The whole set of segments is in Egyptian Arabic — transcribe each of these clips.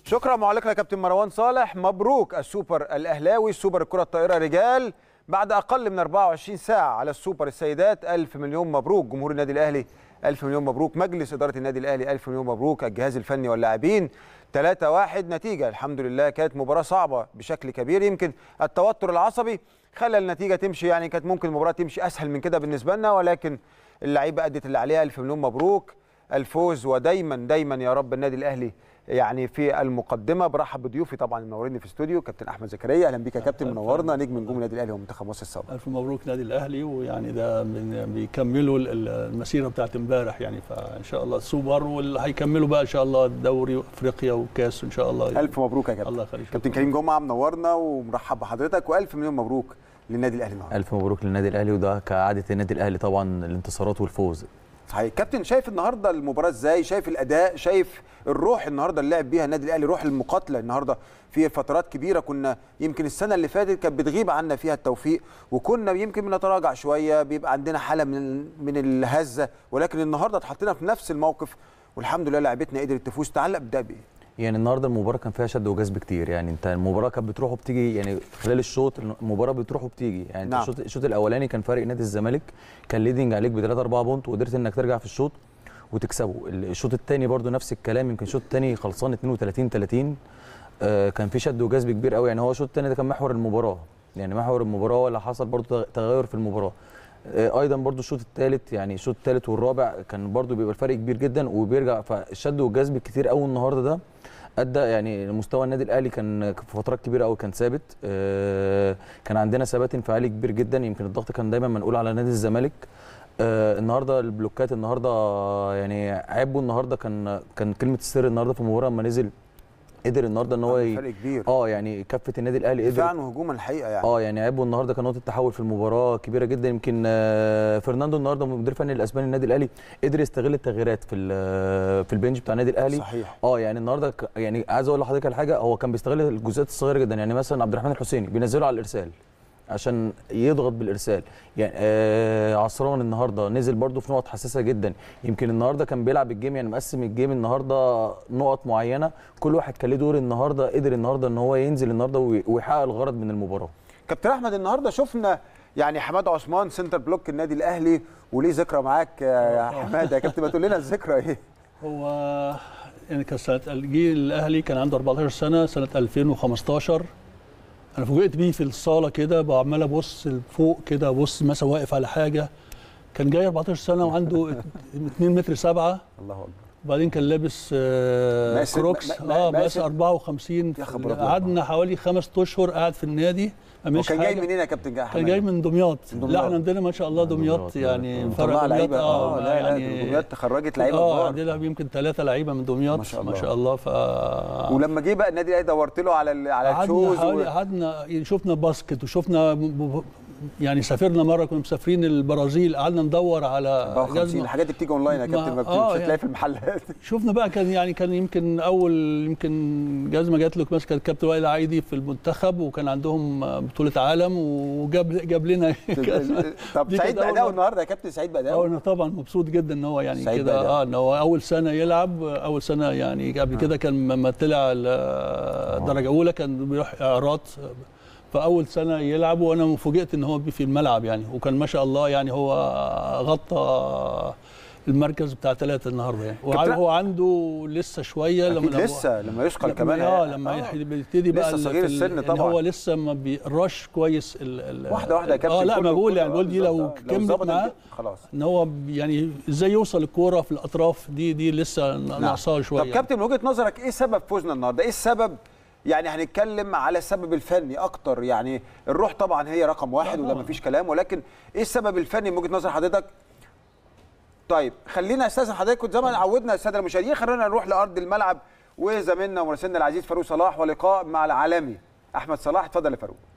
شكرا معلقنا كابتن مروان صالح مبروك السوبر الاهلاوي سوبر الكره الطائره رجال بعد اقل من 24 ساعه على السوبر السيدات الف مليون مبروك جمهور النادي الاهلي الف مليون مبروك مجلس اداره النادي الاهلي الف مليون مبروك الجهاز الفني واللاعبين 3 1 نتيجه الحمد لله كانت مباراه صعبه بشكل كبير يمكن التوتر العصبي خلى النتيجه تمشي يعني كانت ممكن المباراه تمشي اسهل من كده بالنسبه لنا ولكن اللعيبه ادت اللي عليها الف مليون مبروك الفوز ودايما دايما يا رب النادي الاهلي يعني في المقدمه برحب بضيوفي طبعا منوريني في الاستوديو كابتن احمد زكريا اهلا بيك يا كابتن منورنا نجم نجوم النادي الاهلي ومنتخب مصر السابق الف مبروك نادي الاهلي ويعني ده من بيكملوا ال- المسيره بتاعت امبارح يعني فان شاء الله السوبر واللي هيكملوا بقى ان شاء الله الدوري وافريقيا وكاس ان شاء الله الف مبروك يا كابتن الله يخليك كابتن كريم جمعه منورنا ومرحب بحضرتك والف مليون مبروك للنادي الاهلي النهارده الف مبروك للنادي الاهلي وده كعاده النادي الاهلي طبعا الانتصارات والفوز صحيح كابتن شايف النهارده المباراه ازاي شايف الاداء شايف الروح النهارده اللي لعب بيها النادي الاهلي روح المقاتله النهارده في فترات كبيره كنا يمكن السنه اللي فاتت كانت بتغيب عنا فيها التوفيق وكنا يمكن بنتراجع شويه بيبقى عندنا حاله من من الهزه ولكن النهارده اتحطينا في نفس الموقف والحمد لله لعبتنا قدرت تفوز تعلق بده بايه يعني النهارده المباراه كان فيها شد وجذب كتير يعني انت المباراه كانت بتروح وبتيجي يعني خلال الشوط المباراه بتروح وبتيجي يعني انت نعم. الشوط الشوط الاولاني كان فارق نادي الزمالك كان ليدنج عليك ب 3 4 بونت وقدرت انك ترجع في الشوط وتكسبه الشوط الثاني برده نفس الكلام يمكن الشوط الثاني خلصان 32 30 آه كان في شد وجذب كبير قوي يعني هو الشوط الثاني ده كان محور المباراه يعني محور المباراه ولا حصل برده تغير في المباراه آه، ايضا برضو الشوط الثالث يعني الشوط الثالث والرابع كان برضو بيبقى الفرق كبير جدا وبيرجع فالشد والجذب كتير قوي النهارده ده ادى يعني مستوى النادي الاهلي كان في فترات كبيره قوي كان ثابت آه، كان عندنا ثبات انفعالي كبير جدا يمكن الضغط كان دايما منقول على نادي الزمالك آه، النهارده البلوكات النهارده يعني عيبه النهارده كان كان كلمه السر النهارده في المباراه لما نزل قدر النهارده ان هو ي- فرق كبير اه يعني كفه النادي الاهلي قدر دفاعا وهجوما الحقيقه يعني اه يعني عيبه النهارده كان نقطه تحول في المباراه كبيره جدا يمكن آه، فرناندو النهارده مدير فني الاسباني النادي الاهلي قدر يستغل التغييرات في ال- في البنج بتاع النادي الاهلي صحيح اه يعني النهارده ك- يعني عايز اقول لحضرتك على حاجه هو كان بيستغل الجزئيات الصغيره جدا يعني مثلا عبد الرحمن الحسيني بينزله على الارسال عشان يضغط بالارسال يعني آه عصران النهارده نزل برده في نقط حساسه جدا يمكن النهارده كان بيلعب الجيم يعني مقسم الجيم النهارده نقط معينه كل واحد كان له دور النهارده قدر النهارده ان هو ينزل النهارده وي- ويحقق الغرض من المباراه كابتن احمد النهارده شفنا يعني حماد عثمان سنتر بلوك النادي الاهلي وليه ذكرى معاك يا حماد يا كابتن ما تقول لنا الذكرى ايه هو يعني كان سنه الجيل الاهلي كان عنده 14 سنه سنه 2015 انا فوجئت بيه في الصاله كده بعمال ابص لفوق كده ابص مثلا واقف على حاجه كان جاي 14 سنه وعنده 2 متر 7 الله اكبر وبعدين كان لابس آه مقاس- كروكس م- م- اه مقاس- مقاس 54 يا خبر أبيض. قعدنا حوالي خمس اشهر قاعد في النادي ما عملش وكان جاي حاجة. منين يا كابتن جاي كان جاي من دمياط من دمياط. لا احنا عندنا ما شاء الله دمياط دمياط، يعني دمياط. فرق طلع دمياط لعيبه اه لا لا يعني دمياط تخرجت لعيبه اه كبار عندنا يمكن ثلاثه لعيبه من دمياط ما شاء الله. ما شاء الله ف ولما جه بقى النادي الاهلي دورت له على ال- على قعدنا الشوز حوالي و... قعدنا يعني شفنا باسكت وشفنا ب- ب- يعني سافرنا مره كنا مسافرين البرازيل قعدنا ندور على 54 جزمة. الحاجات دي بتيجي اونلاين يا ما- كابتن ما بت- آه مش هتلاقي يعني. في المحلات شفنا بقى كان يعني كان يمكن اول يمكن جزمه جات له مثلا كانت كابتن وائل عايدي في المنتخب وكان عندهم بطوله عالم وجاب جاب لنا جزمة. طب دي سعيد كانت أول باداؤه مرة. النهارده يا كابتن سعيد اه باداؤه انا طبعا مبسوط جدا ان هو يعني سعيد كده بأداء. اه ان هو اول سنه يلعب اول سنه يعني قبل كده كان لما طلع ال- درجه اولى كان بيروح اعراض فاول سنه يلعب وانا فوجئت ان هو في الملعب يعني وكان ما شاء الله يعني هو غطى المركز بتاع ثلاثه النهارده يعني كابتن- وهو عنده لسه شويه اكيد لما لسه لما يثقل لما كمان اه هي- لما آه. يح- بيبتدي بقى لسه ال- صغير في ال- السن يعني طبعاً. هو لسه ما بيرش كويس ال ال واحده واحده يا كابتن اه لا كله- ما بقول كله- يعني بقول دي بالظبط، لو آه. كملت ظبطت معاه خلاص ان هو يعني ازاي يوصل الكوره في الاطراف دي دي لسه ناقصاه شويه طب كابتن من وجهه نظرك ايه سبب فوزنا النهارده؟ ايه السبب؟ يعني هنتكلم على السبب الفني اكتر يعني الروح طبعا هي رقم واحد وده طبعاً. مفيش كلام ولكن ايه السبب الفني من وجهه نظر حضرتك؟ طيب خلينا استاذن حضرتك كنت زي ما عودنا الساده المشاهدين خلينا نروح لارض الملعب وزميلنا ومراسلنا العزيز فاروق صلاح ولقاء مع العالمي احمد صلاح اتفضل يا فاروق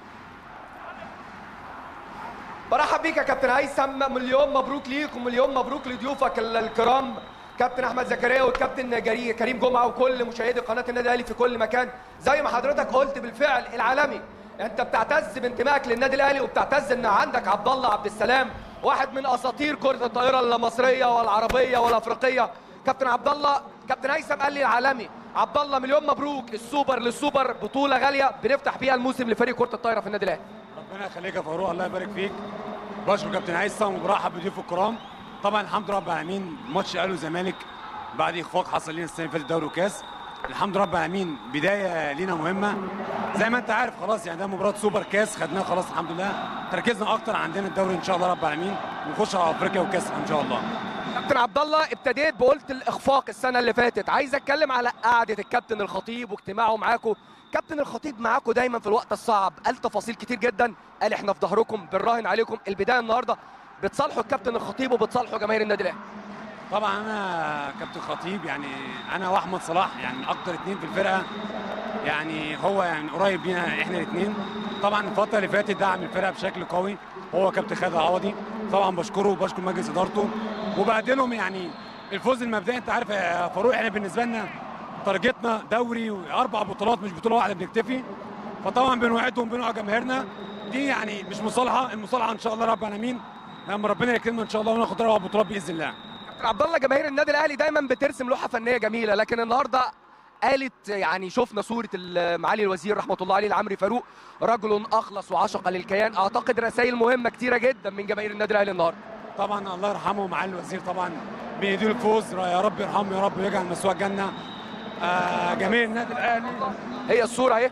برحب بيك يا كابتن هيثم مليون مبروك ليك ومليون مبروك لضيوفك ال- الكرام كابتن احمد زكريا والكابتن جري كريم جمعه وكل مشاهدي قناه النادي الاهلي في كل مكان زي ما حضرتك قلت بالفعل العالمي انت بتعتز بانتمائك للنادي الاهلي وبتعتز ان عندك عبد الله عبد السلام واحد من اساطير كره الطائره المصريه والعربيه والافريقيه كابتن عبد الله كابتن هيثم قال لي العالمي عبد الله مليون مبروك السوبر للسوبر بطوله غاليه بنفتح بيها الموسم لفريق كره الطايره في النادي الاهلي ربنا يخليك يا فاروق الله يبارك فيك بشكر كابتن هيثم وبرحب بضيوف الكرام طبعا الحمد لله رب العالمين ماتش اهلي وزمالك بعد اخفاق حصل لنا السنه اللي فاتت دوري وكاس الحمد لله رب العالمين بدايه لينا مهمه زي ما انت عارف خلاص يعني ده مباراه سوبر كاس خدناها خلاص الحمد لله تركيزنا اكتر عندنا الدوري ان شاء الله رب العالمين ونخش على افريقيا وكاس ان شاء الله كابتن عبد الله ابتديت بقولت الاخفاق السنه اللي فاتت عايز اتكلم على قعده الكابتن الخطيب واجتماعه معاكم كابتن الخطيب معاكم دايما في الوقت الصعب قال تفاصيل كتير جدا قال احنا في ظهركم بنراهن عليكم البدايه النهارده بتصالحوا الكابتن الخطيب وبتصالحوا جماهير النادي الاهلي طبعا انا كابتن خطيب يعني انا واحمد صلاح يعني من اكتر اتنين في الفرقه يعني هو يعني قريب لينا احنا الاثنين طبعا الفتره اللي فاتت دعم الفرقه بشكل قوي هو كابتن خالد العوضي طبعا بشكره وبشكر مجلس ادارته وبعدينهم يعني الفوز المبدئي انت عارف يا فاروق احنا بالنسبه لنا تارجتنا دوري واربع بطولات مش بطوله واحده بنكتفي فطبعا بنوعدهم بنوع جماهيرنا دي يعني مش مصالحه المصالحه ان شاء الله رب العالمين لما ربنا يكرمنا ان شاء الله وناخد اربع بطولات باذن الله كابتن عبد الله جماهير النادي الاهلي دايما بترسم لوحه فنيه جميله لكن النهارده قالت يعني شفنا صوره ال- معالي الوزير رحمه الله عليه العمري فاروق رجل اخلص وعشق للكيان اعتقد رسائل مهمه كتيره جدا من جماهير النادي الاهلي النهارده طبعا الله يرحمه معالي الوزير طبعا بيديله الفوز يا رب يرحمه يا رب ويجعل مسواه الجنه آه جماهير النادي الاهلي هي الصوره اهي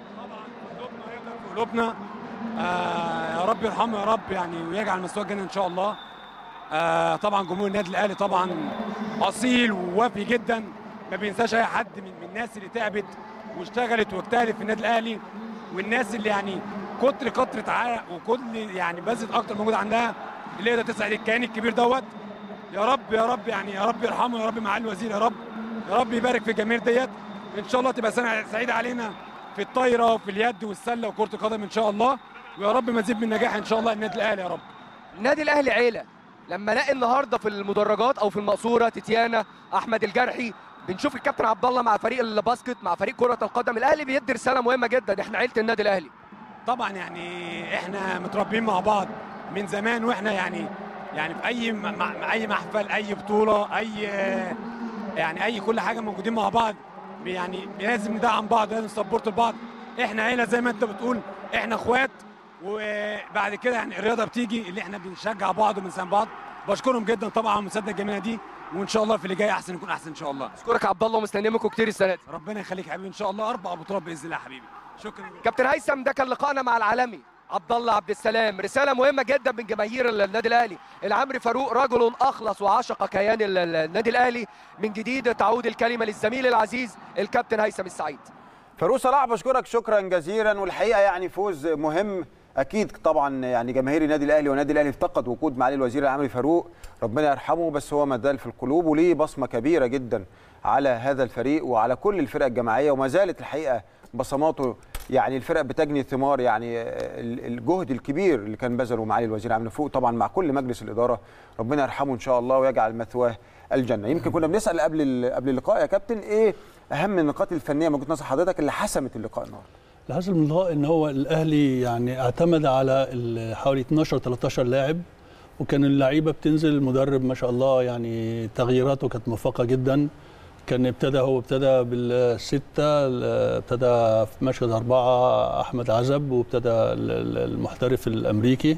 في قلوبنا آه يا رب يرحمه يا رب يعني ويجعل مسواه الجنه ان شاء الله آه طبعا جمهور النادي الاهلي طبعا اصيل ووافي جدا ما بينساش اي حد من, من الناس اللي تعبت واشتغلت واجتهدت في النادي الاهلي والناس اللي يعني كتر كترة عرق وكل يعني بذل اكتر موجود عندها اللي يقدر تسعد الكيان الكبير دوت يا رب يا رب يعني يا رب يرحمه يا رب معالي الوزير يا رب يا رب يبارك في الجماهير ديت ان شاء الله تبقى سنه سعيده علينا في الطايره وفي اليد والسله وكره القدم ان شاء الله ويا رب مزيد من النجاح ان شاء الله النادي الاهلي يا رب النادي الاهلي عيله لما الاقي النهارده في المدرجات او في المقصوره تتيانا احمد الجرحي بنشوف الكابتن عبد الله مع فريق الباسكت مع فريق كره القدم الاهلي بيدي رساله مهمه جدا احنا عيله النادي الاهلي طبعا يعني احنا متربيين مع بعض من زمان واحنا يعني يعني في اي م- مع اي محفل اي بطوله اي يعني اي كل حاجه موجودين مع بعض يعني لازم ندعم بعض لازم نسبورت لبعض احنا عيله زي ما انت بتقول احنا اخوات وبعد كده يعني الرياضه بتيجي اللي احنا بنشجع بعض وبنساند بعض بشكرهم جدا طبعا على المسانده الجميله دي وان شاء الله في اللي جاي احسن نكون احسن ان شاء الله اشكرك يا عبد الله ومستنيين منكم كتير السنه دي ربنا يخليك يا حبيبي ان شاء الله اربع بطولات باذن الله يا حبيبي شكرا كابتن هيثم ده كان لقائنا مع العالمي عبد الله عبد السلام رساله مهمه جدا من جماهير النادي الاهلي العمري فاروق رجل اخلص وعشق كيان ال- ال- النادي الاهلي من جديد تعود الكلمه للزميل العزيز الكابتن هيثم السعيد فاروق صلاح بشكرك شكرا جزيلا والحقيقه يعني فوز مهم اكيد طبعا يعني جماهير النادي الاهلي والنادي الاهلي افتقد وجود معالي الوزير العامري فاروق ربنا يرحمه بس هو ما زال في القلوب وليه بصمه كبيره جدا على هذا الفريق وعلى كل الفرق الجماعيه وما زالت الحقيقه بصماته يعني الفرق بتجني ثمار يعني ال- الجهد الكبير اللي كان بذله معالي الوزير العامري فوق طبعا مع كل مجلس الاداره ربنا يرحمه ان شاء الله ويجعل مثواه الجنه يمكن كنا بنسال قبل ال- قبل اللقاء يا كابتن ايه اهم النقاط الفنيه من وجهه نظر حضرتك اللي حسمت اللقاء النهارده الحاصل من اللقاء ان هو الاهلي يعني اعتمد على ال- حوالي 12 13 لاعب وكان اللعيبه بتنزل المدرب ما شاء الله يعني تغييراته كانت موفقه جدا كان ابتدى هو ابتدى بالسته ال- ابتدى في مشهد اربعه احمد عزب وابتدى ال- ال- المحترف الامريكي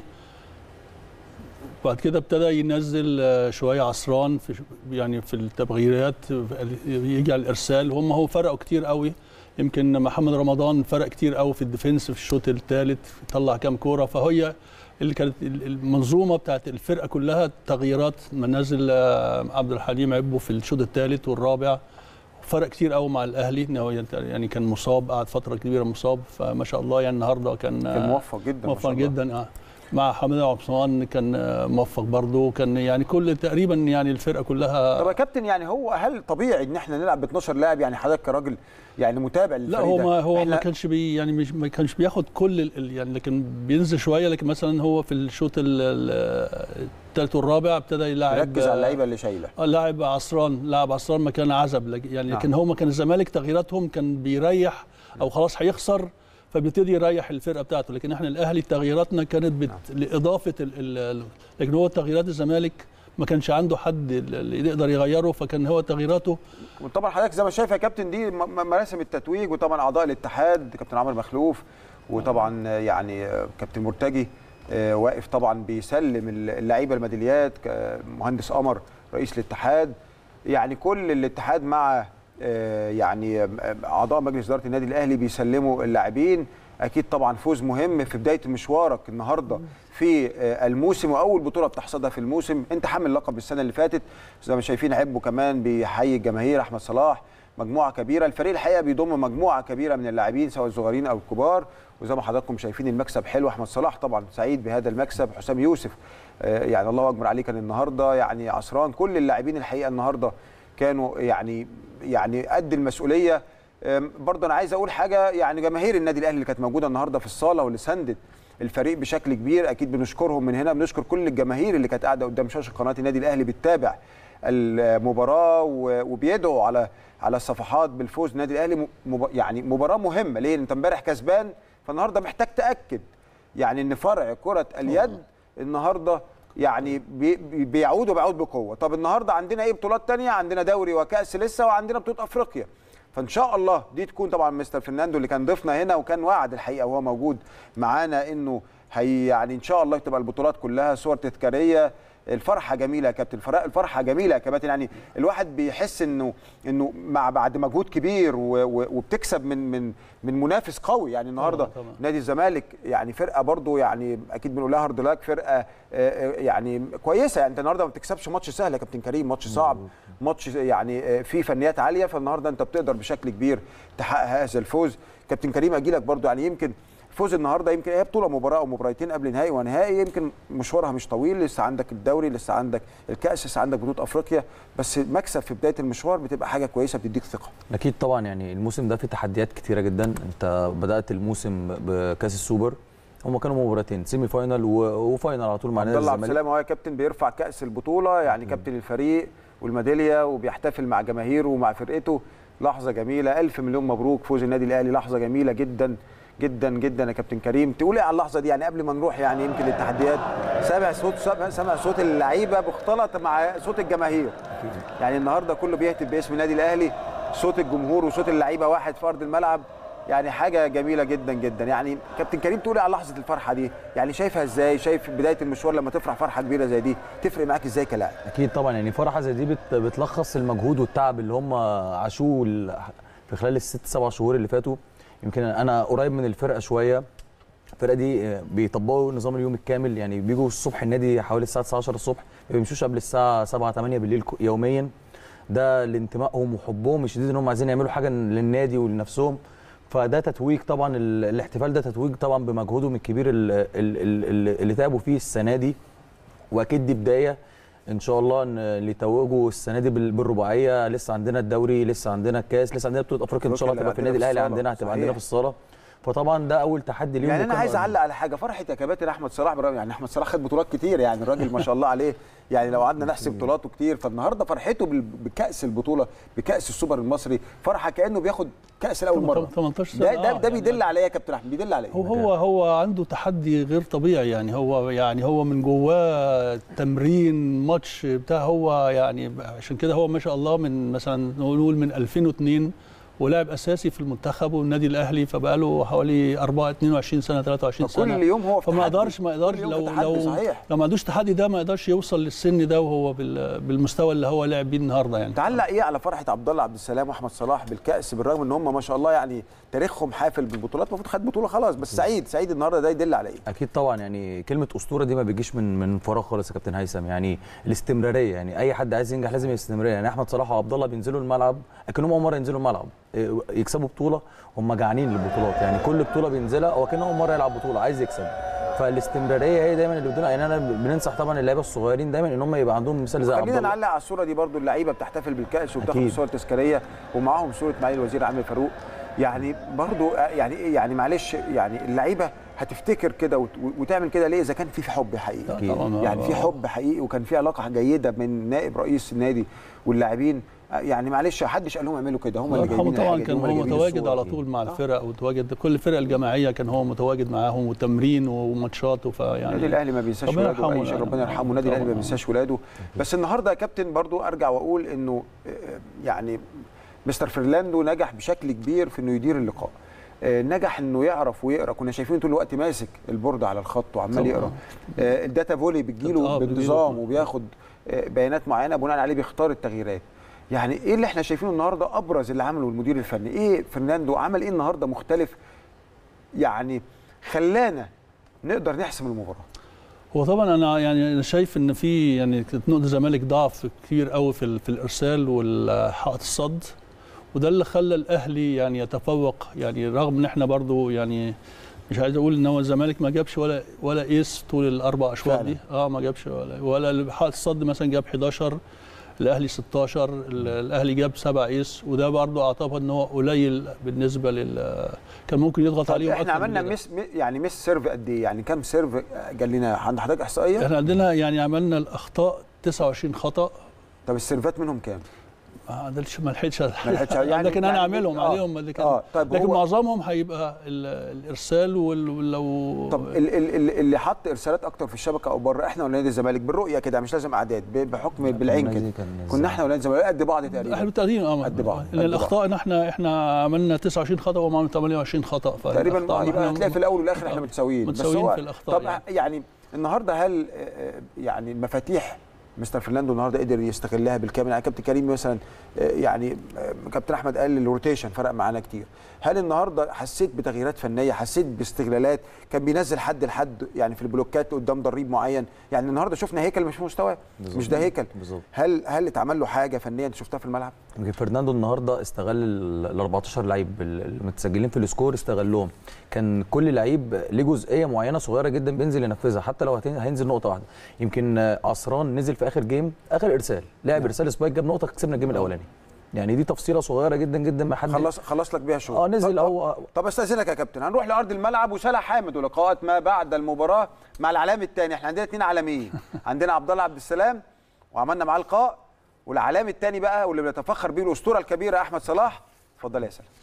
بعد كده ابتدى ينزل آه، شويه عصران في ش- يعني في التغييرات يجي على الارسال هم هو فرقوا كتير قوي يمكن محمد رمضان فرق كتير قوي في الديفنس في الشوط الثالث طلع كام كوره فهي اللي كانت ال- المنظومه بتاعت الفرقه كلها تغييرات منازل آه، عبد الحليم عبو في الشوط الثالث والرابع فرق كتير قوي مع الاهلي إن هو يعني كان مصاب قعد فتره كبيره مصاب فما شاء الله يعني النهارده كان كان آه، موفق جدا ما موفق شاء الله. جدا اه مع حمد عبد الصمد كان آه، موفق برضه كان يعني كل تقريبا يعني الفرقه كلها طب يا كابتن يعني هو هل طبيعي ان احنا نلعب ب 12 لاعب يعني حضرتك كراجل يعني متابع لا للفريق هو ده ما هو إحنا- ما كانش بي يعني مش ما كانش بياخد كل ال- ال- يعني لكن بينزل شويه لكن مثلا هو في الشوط ال- ال- الثالث والرابع ابتدى يلعب ركز على اللعيبه اللي شايله آه، لاعب عصران لاعب عصران مكان عزب لك- يعني نعم. لكن هو ما كان الزمالك تغييراتهم كان بيريح او خلاص هيخسر فبيبتدي يريح الفرقه بتاعته لكن احنا الاهلي تغييراتنا كانت بت... لاضافه ال... ال... ال- لكن هو تغييرات الزمالك ما كانش عنده حد اللي يقدر يغيره فكان هو تغييراته وطبعا حضرتك زي ما شايف يا كابتن دي م- م- مراسم التتويج وطبعا اعضاء الاتحاد كابتن عمرو مخلوف وطبعا آه، يعني آه، كابتن مرتجي آه، واقف طبعا بيسلم اللعيبه الميداليات ك- مهندس قمر رئيس الاتحاد يعني كل الاتحاد مع آه، يعني آه، اعضاء مجلس اداره النادي الاهلي بيسلموا اللاعبين اكيد طبعا فوز مهم في بدايه مشوارك النهارده في آه، الموسم واول بطوله بتحصدها في الموسم انت حامل لقب السنه اللي فاتت زي ما شايفين عبه كمان بيحيي الجماهير احمد صلاح مجموعه كبيره الفريق الحقيقه بيضم مجموعه كبيره من اللاعبين سواء الصغيرين او الكبار وزي ما حضراتكم شايفين المكسب حلو احمد صلاح طبعا سعيد بهذا المكسب حسام يوسف آه، يعني الله اكبر عليه كان النهارده يعني عصران كل اللاعبين الحقيقه النهارده كانوا يعني يعني قد المسؤوليه آم، برضه انا عايز اقول حاجه يعني جماهير النادي الاهلي اللي كانت موجوده النهارده في الصاله واللي سندت الفريق بشكل كبير اكيد بنشكرهم من هنا بنشكر كل الجماهير اللي كانت قاعده قدام شاشه قناه النادي الاهلي بتتابع المباراه و- وبيدعوا على على الصفحات بالفوز النادي الاهلي م- مب- يعني مباراه مهمه ليه انت امبارح كسبان فالنهارده محتاج تاكد يعني ان فرع كره اليد النهارده يعني بي- بي- بيعود وبيعود بقوه طب النهارده عندنا ايه بطولات تانية عندنا دوري وكاس لسه وعندنا بطوله افريقيا فان شاء الله دي تكون طبعا مستر فرناندو اللي كان ضيفنا هنا وكان وعد الحقيقه وهو موجود معانا انه هي يعني ان شاء الله تبقى البطولات كلها صور تذكاريه الفرحه جميله يا كابتن الفرح- الفرحه جميله يا كابتن يعني الواحد بيحس انه انه مع بعد مجهود كبير و- و- وبتكسب من من من منافس قوي يعني النهارده طبعاً، طبعاً. نادي الزمالك يعني فرقه برضو يعني اكيد بنقول لها هارد لاك فرقه آه، آه، يعني كويسه يعني انت النهارده ما بتكسبش ماتش سهل يا كابتن كريم ماتش صعب ماتش يعني آه، فيه فنيات عاليه فالنهارده انت بتقدر بشكل كبير تحقق هذا الفوز كابتن كريم اجي لك برضو يعني يمكن فوز النهارده يمكن هي بطوله مباراه او مباراتين قبل نهائي ونهائي يمكن مشوارها مش طويل لسه عندك الدوري لسه عندك الكاس لسه عندك بطوله افريقيا بس مكسب في بدايه المشوار بتبقى حاجه كويسه بتديك ثقه اكيد طبعا يعني الموسم ده فيه تحديات كتيره جدا انت بدات الموسم بكاس السوبر هم كانوا مباراتين سيمي فاينال و- وفاينال على طول مع عبد نادي الله عبد الزمالك السلام هو يا كابتن بيرفع كاس البطوله يعني كابتن الفريق والميداليه وبيحتفل مع جماهيره ومع فرقته لحظه جميله الف مليون مبروك فوز النادي الاهلي لحظه جميله جدا جدا جدا يا كابتن كريم تقول ايه على اللحظه دي يعني قبل ما نروح يعني يمكن التحديات سامع صوت سامع- سامع صوت اللعيبه مختلط مع صوت الجماهير يعني النهارده كله بيهتف باسم النادي الاهلي صوت الجمهور وصوت اللعيبه واحد في ارض الملعب يعني حاجه جميله جدا جدا يعني كابتن كريم تقولي على لحظه الفرحه دي يعني شايفها ازاي شايف بدايه المشوار لما تفرح فرحه كبيره زي دي تفرق معاك ازاي كلاعب اكيد طبعا يعني فرحه زي دي بت- بتلخص المجهود والتعب اللي هم عاشوه ال- في خلال الست سبع شهور اللي فاتوا يمكن انا قريب من الفرقه شويه الفرقه دي آه، بيطبقوا نظام اليوم الكامل يعني بيجوا الصبح النادي حوالي الساعه 19 الصبح ما بيمشوش قبل الساعه 7 8 بالليل ك- يوميا ده لانتمائهم وحبهم الشديد ان هم عايزين يعملوا حاجه للنادي ولنفسهم فده تتويج طبعا ال- الاحتفال ده تتويج طبعا بمجهودهم الكبير ال- ال- ال- اللي تعبوا فيه السنه دي واكيد دي بدايه ان شاء الله ان اللي يتوجوا السنه دي بال- بالرباعيه لسه عندنا الدوري لسه عندنا الكاس لسه عندنا بطوله افريقيا ان شاء الله أفريقيا هتبقى في اللي النادي عندنا الاهلي في الصالة. عندنا هتبقى عندنا صحيح. في الصاله فطبعا ده اول تحدي ليهم يعني انا وكانوا- عايز اعلق على حاجه فرحه يا كباتن احمد صلاح برغم يعني احمد صلاح خد بطولات كتير يعني الراجل ما شاء الله عليه يعني لو قعدنا نحسب بطولاته كتير فالنهارده فرحته بال- بكاس البطوله بكاس السوبر المصري فرحه كانه بياخد كاس لاول مره 18 سنة، ده ده, آه، ده يعني بيدل على ايه يا كابتن احمد بيدل على ايه هو هو هو عنده تحدي غير طبيعي يعني هو يعني هو من جواه تمرين ماتش بتاع هو يعني عشان كده هو ما شاء الله من مثلا نقول من 2002 ولاعب اساسي في المنتخب والنادي الاهلي فبقى له حوالي 4 22 سنه 23 سنه فكل يوم هو في فما تحدي. يقدرش ما يقدرش كل يوم لو في تحدي، لو صحيح. لو ما عندوش تحدي ده ما يقدرش يوصل للسن ده وهو بال- بالمستوى اللي هو لعب بيه النهارده يعني تعلق ايه على فرحه عبد الله عبد السلام واحمد صلاح بالكاس بالرغم ان هم ما شاء الله يعني تاريخهم حافل بالبطولات المفروض خد بطوله خلاص بس سعيد سعيد النهارده ده يدل على ايه اكيد طبعا يعني كلمه اسطوره دي ما بتجيش من من فراغ خالص يا كابتن هيثم يعني الاستمراريه يعني اي حد عايز ينجح لازم الاستمراريه يعني احمد صلاح وعبد الله بينزلوا الملعب اكنهم اول مره ينزلوا الملعب إيه، يكسبوا بطوله هم جعانين للبطولات يعني كل بطوله بينزلها هو كانه اول مره يلعب بطوله عايز يكسب فالاستمراريه هي دايما اللي بدنا يعني انا بننصح طبعا اللعيبه الصغيرين دايما ان هم يبقى عندهم مثال زي عبد خلينا الله نعلق على الصوره دي برضو اللعيبه بتحتفل بالكاس وبتاخد أكيد. صور تذكاريه ومعاهم صوره معالي الوزير عامر فاروق يعني برضو آه، يعني ايه يعني معلش يعني اللعيبه هتفتكر كده وت- وتعمل كده ليه اذا كان في حب حقيقي طبعاً. يعني في حب حقيقي وكان في علاقه جيده من نائب رئيس النادي واللاعبين يعني معلش محدش قال لهم اعملوا كده هم اللي الله يرحمه جايبين طبعا الحاجة دي، كان هم اللي هو جايبين متواجد الصور على دي. طول مع آه. الفرق ومتواجد كل الفرق الجماعيه كان هو متواجد معاهم وتمرين وماتشات النادي فيعني الاهلي ما بينساش ربنا ولاده يرحمه اي شيء يعني. ربنا يرحمه النادي الاهلي ما طبعاً. بينساش ولاده بس النهارده يا كابتن برضو ارجع واقول انه آه، يعني مستر فرلاندو نجح بشكل كبير في انه يدير اللقاء آه، نجح انه يعرف ويقرا كنا شايفين طول الوقت ماسك البورد على الخط وعمال طبعاً. يقرا آه، الداتا فولي بتجيله آه، بتجيله. بانتظام وبياخد آه، بيانات معينه بناء عليه بيختار التغييرات يعني ايه اللي احنا شايفينه النهارده ابرز اللي عمله المدير الفني ايه فرناندو عمل ايه النهارده مختلف يعني خلانا نقدر نحسم المباراه هو طبعا انا يعني انا شايف ان في يعني كانت نقطه الزمالك ضعف كتير قوي في ال- في الارسال والحائط الصد وده اللي خلى الاهلي يعني يتفوق يعني رغم ان احنا برضو يعني مش عايز اقول ان هو الزمالك ما جابش ولا ولا ايس طول الاربع اشواط فعلا. دي اه ما جابش ولا ولا حائط الصد مثلا جاب 11 الاهلي 16 ال- الاهلي جاب 7 ايس وده برضو اعتقد ان هو قليل بالنسبه لل كان ممكن يضغط طب عليهم احنا أكتر من عملنا كده. مس م- يعني مس سيرف قد ايه يعني كام سيرف جال لنا عند حضرتك احصائيه احنا عندنا يعني عملنا الاخطاء 29 خطا طب السيرفات منهم كام ما عدلش ما لحقتش ما لحقتش يعني- لكن انا يعني- اعملهم آه. عليهم اللي كان آه، طيب لكن هو- معظمهم هيبقى ال- الارسال وال- ولو طب ال- ال- ال- اللي حط ارسالات اكتر في الشبكه او بره احنا ولا نادي الزمالك بالرؤيه كده مش لازم اعداد ب- بحكم بالعين النادي كده كان كنا احنا ولا نادي الزمالك قد بعض تقريبا احنا بالتقديم اه قد بعض، قد لان الاخطاء إن احنا احنا عملنا 29 خطا وهم عملوا 28 خطا تقريبا فالأخطاء آه، يبقى إحنا هتلاقي في الاول والاخر احنا آه، متساويين بس متساويين هو في الأخطاء طب يعني. يعني النهارده هل آه، آه، يعني المفاتيح مستر فرناندو النهارده قدر يستغلها بالكامل يعني كابتن كريم مثلا آه، يعني آه، كابتن احمد قال الروتيشن فرق معانا كتير هل النهارده حسيت بتغييرات فنيه حسيت باستغلالات كان بينزل حد لحد يعني في البلوكات قدام ضريب معين يعني النهارده شفنا هيكل مش في مستواه بالظبط. مش ده هيكل بالظبط. هل هل اتعمل له حاجه فنيه انت شفتها في الملعب يمكن فرناندو النهارده استغل ال 14 لعيب المتسجلين في السكور استغلهم كان كل لعيب ليه جزئيه معينه صغيره جدا بينزل ينفذها حتى لو هتن- هينزل نقطه واحده يمكن آه، عصران نزل في اخر جيم اخر ارسال لعب ارسال سبايك جاب نقطه كسبنا الجيم الاولاني يعني دي تفصيله صغيره جدا جدا ما حد خلص خلص لك بيها شغل اه نزل طب- هو طب استاذنك يا كابتن هنروح لارض الملعب وسلا حامد ولقاءات ما بعد المباراه مع العلام الثاني احنا عندنا اثنين عالميين عندنا عبد الله عبد السلام وعملنا معاه لقاء والعلام الثاني بقى واللي بنتفخر بيه الاسطوره الكبيره احمد صلاح اتفضل يا سلام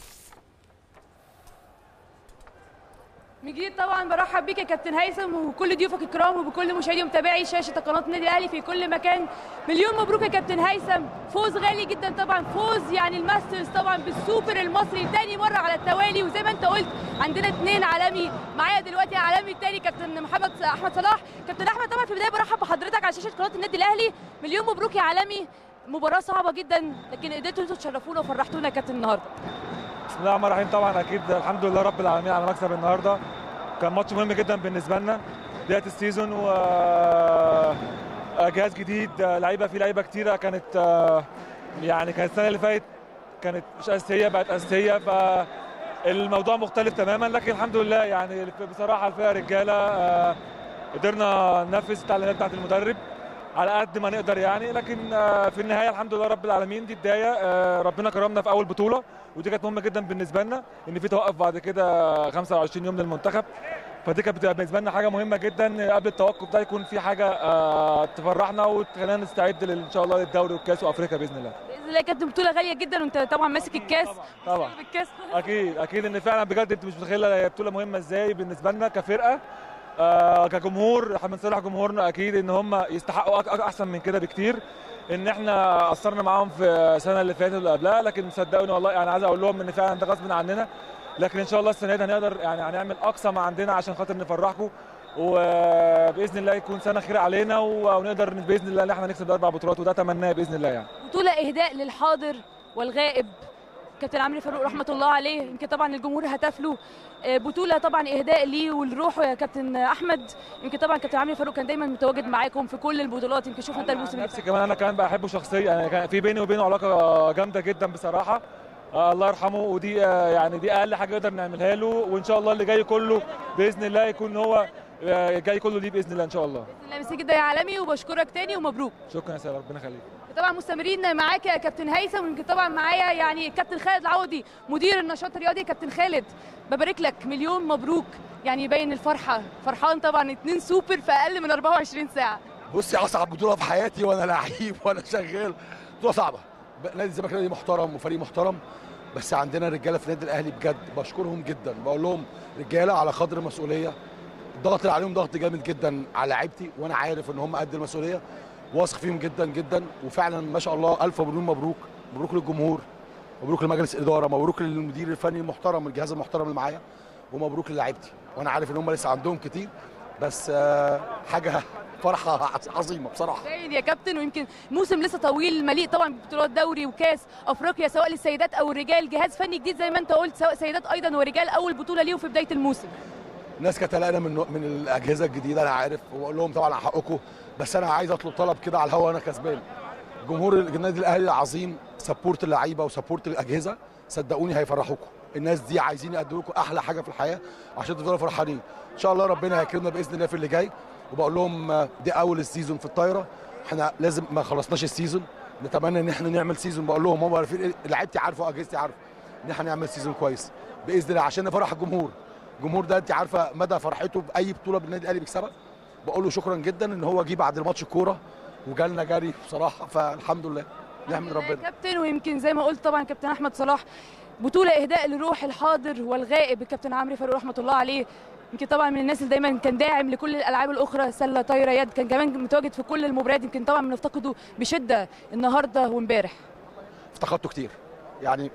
من جديد طبعا برحب بيك يا كابتن هيثم وكل ضيوفك الكرام وبكل مشاهدي ومتابعي شاشه قناه النادي الاهلي في كل مكان مليون مبروك يا كابتن هيثم فوز غالي جدا طبعا فوز يعني الماسترز طبعا بالسوبر المصري تاني مره على التوالي وزي ما انت قلت عندنا اثنين عالمي معايا دلوقتي عالمي الثاني كابتن محمد احمد صلاح كابتن احمد طبعا في البدايه برحب بحضرتك على شاشه قناه النادي الاهلي مليون مبروك يا عالمي مباراه صعبه جدا لكن قدرتوا انتوا تشرفونا وفرحتونا يا كابتن النهارده بسم الله الرحمن الرحيم طبعا اكيد الحمد لله رب العالمين على مكسب النهارده كان ماتش مهم جدا بالنسبه لنا بدايه السيزون و جهاز جديد لعيبه في لعيبه كتيره كانت آه، يعني كانت السنه اللي فاتت كانت مش اساسيه بقت اساسيه فالموضوع مختلف تماما لكن الحمد لله يعني بصراحه الفرقه رجاله آه، قدرنا ننفذ التعليمات بتاعت المدرب على قد ما نقدر يعني لكن آه، في النهايه الحمد لله رب العالمين دي بدايه آه، ربنا كرمنا في اول بطوله ودي كانت مهمه جدا بالنسبه لنا ان في توقف بعد كده 25 يوم للمنتخب فدي كانت بتبقى بالنسبه لنا حاجه مهمه جدا قبل التوقف ده يكون في حاجه آه، تفرحنا وتخلينا نستعد لل- ان شاء الله للدوري والكاس وافريقيا باذن الله باذن الله كانت بطوله غاليه جدا وانت طبعا ماسك الكاس طبعا بالكاس اكيد اكيد ان فعلا بجد انت مش متخيله هي بطوله مهمه ازاي بالنسبه لنا كفرقه آه كجمهور احنا بنصالح جمهورنا اكيد ان هم يستحقوا أك- أك- احسن من كده بكتير ان احنا قصرنا معاهم في السنه اللي فاتت واللي قبلها لكن صدقوني والله يعني عايز اقول لهم ان فعلا ده غصب عننا لكن ان شاء الله السنه دي هنقدر يعني هنعمل اقصى ما عندنا عشان خاطر نفرحكم وباذن الله يكون سنه خير علينا و- ونقدر باذن الله ان احنا نكسب اربع بطولات وده تمناه باذن الله يعني بطوله اهداء للحاضر والغائب كابتن عمرو فاروق رحمه الله عليه يمكن طبعا الجمهور هتف له آه، بطوله طبعا اهداء ليه ولروحه يا كابتن احمد يمكن طبعا كابتن عمرو فاروق كان دايما متواجد معاكم في كل البطولات يمكن شوف انت الموسم اللي نفسي فات كمان انا كمان بحبه شخصيا يعني كان في بيني وبينه علاقه جامده جدا بصراحه آه الله يرحمه ودي آه يعني دي اقل حاجه نقدر نعملها له وان شاء الله اللي جاي كله باذن الله يكون هو آه جاي كله ليه باذن الله ان شاء الله باذن الله ميرسي جدا يا عالمي وبشكرك تاني ومبروك شكرا يا سيدي ربنا يخليك طبعا مستمرين معاك يا كابتن هيثم ويمكن طبعا معايا يعني كابتن خالد العوضي مدير النشاط الرياضي كابتن خالد ببارك لك مليون مبروك يعني يبين الفرحه فرحان طبعا اتنين سوبر في اقل من 24 ساعه بصي اصعب بطوله في حياتي وانا لعيب وانا شغال بطوله صعبه نادي الزمالك نادي محترم وفريق محترم بس عندنا رجاله في النادي الاهلي بجد بشكرهم جدا بقول لهم رجاله على قدر المسؤوليه الضغط اللي عليهم ضغط جامد جدا على لعيبتي وانا عارف ان هم قد المسؤوليه واثق فيهم جدا جدا وفعلا ما شاء الله الف مليون مبروك مبروك للجمهور مبروك لمجلس الاداره مبروك للمدير الفني المحترم الجهاز المحترم اللي معايا ومبروك للاعيبتي وانا عارف ان هم لسه عندهم كتير بس آه، حاجه فرحه عظيمه بصراحه باين يا كابتن ويمكن موسم لسه طويل مليء طبعا ببطولات دوري وكاس افريقيا سواء للسيدات او الرجال جهاز فني جديد زي ما انت قلت سواء سيدات ايضا ورجال اول بطوله ليهم في بدايه الموسم الناس كانت قلقانه من من الاجهزه الجديده انا عارف وبقول لهم طبعا على حقكم بس انا عايز اطلب طلب كده على الهوا انا كسبان جمهور النادي الاهلي العظيم سبورت اللعيبه وسبورت الاجهزه صدقوني هيفرحوكم الناس دي عايزين يقدموا لكم احلى حاجه في الحياه عشان تفضلوا فرحانين ان شاء الله ربنا هيكرمنا باذن الله في اللي جاي وبقول لهم آه، دي اول السيزون في الطايره احنا لازم ما خلصناش السيزون نتمنى ان احنا نعمل سيزون بقول لهم هم عارفين إيه، لعيبتي عارفه واجهزتي عارفه ان احنا نعمل سيزون كويس باذن الله عشان نفرح الجمهور الجمهور ده انت عارفه مدى فرحته باي بطوله بالنادي الاهلي بيكسبها بقول له شكرا جدا ان هو جه بعد الماتش الكوره وجالنا جري بصراحه فالحمد لله نحمد يا ربنا كابتن ويمكن زي ما قلت طبعا كابتن احمد صلاح بطوله اهداء لروح الحاضر والغائب الكابتن عمرو فاروق رحمه الله عليه يمكن طبعا من الناس اللي دايما كان داعم لكل الالعاب الاخرى سله طايره يد كان كمان متواجد في كل المباريات يمكن طبعا بنفتقده بشده النهارده وامبارح افتقدته كتير يعني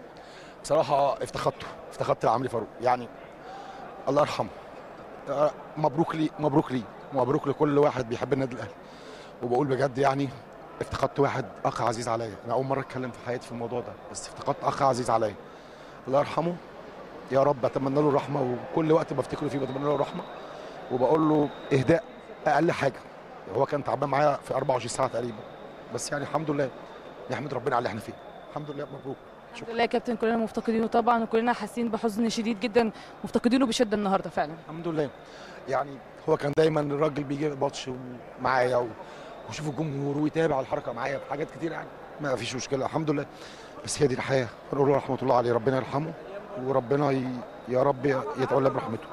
بصراحه افتقدته افتقدت لعمرو فاروق يعني الله يرحمه آه، مبروك لي مبروك لي مبروك لكل واحد بيحب النادي الاهلي وبقول بجد يعني افتقدت واحد اخ عزيز عليا انا اول مره اتكلم في حياتي في الموضوع ده بس افتقدت اخ عزيز عليا الله يرحمه يا رب اتمنى له الرحمه وكل وقت بفتكره فيه بتمنى له الرحمه وبقول له اهداء اقل حاجه هو كان تعبان معايا في 24 ساعه تقريبا بس يعني الحمد لله نحمد ربنا على اللي احنا فيه الحمد لله مبروك الحمد لله يا كابتن كلنا مفتقدينه طبعا وكلنا حاسين بحزن شديد جدا مفتقدينه بشده النهارده فعلا الحمد لله يعني هو كان دايما الراجل بيجي ماتش معايا و- ويشوف الجمهور ويتابع الحركه معايا في حاجات كتير يعني ما فيش مشكله الحمد لله بس هي دي الحياه نقول له رحمه الله عليه ربنا يرحمه وربنا ي... يا رب يتولى برحمته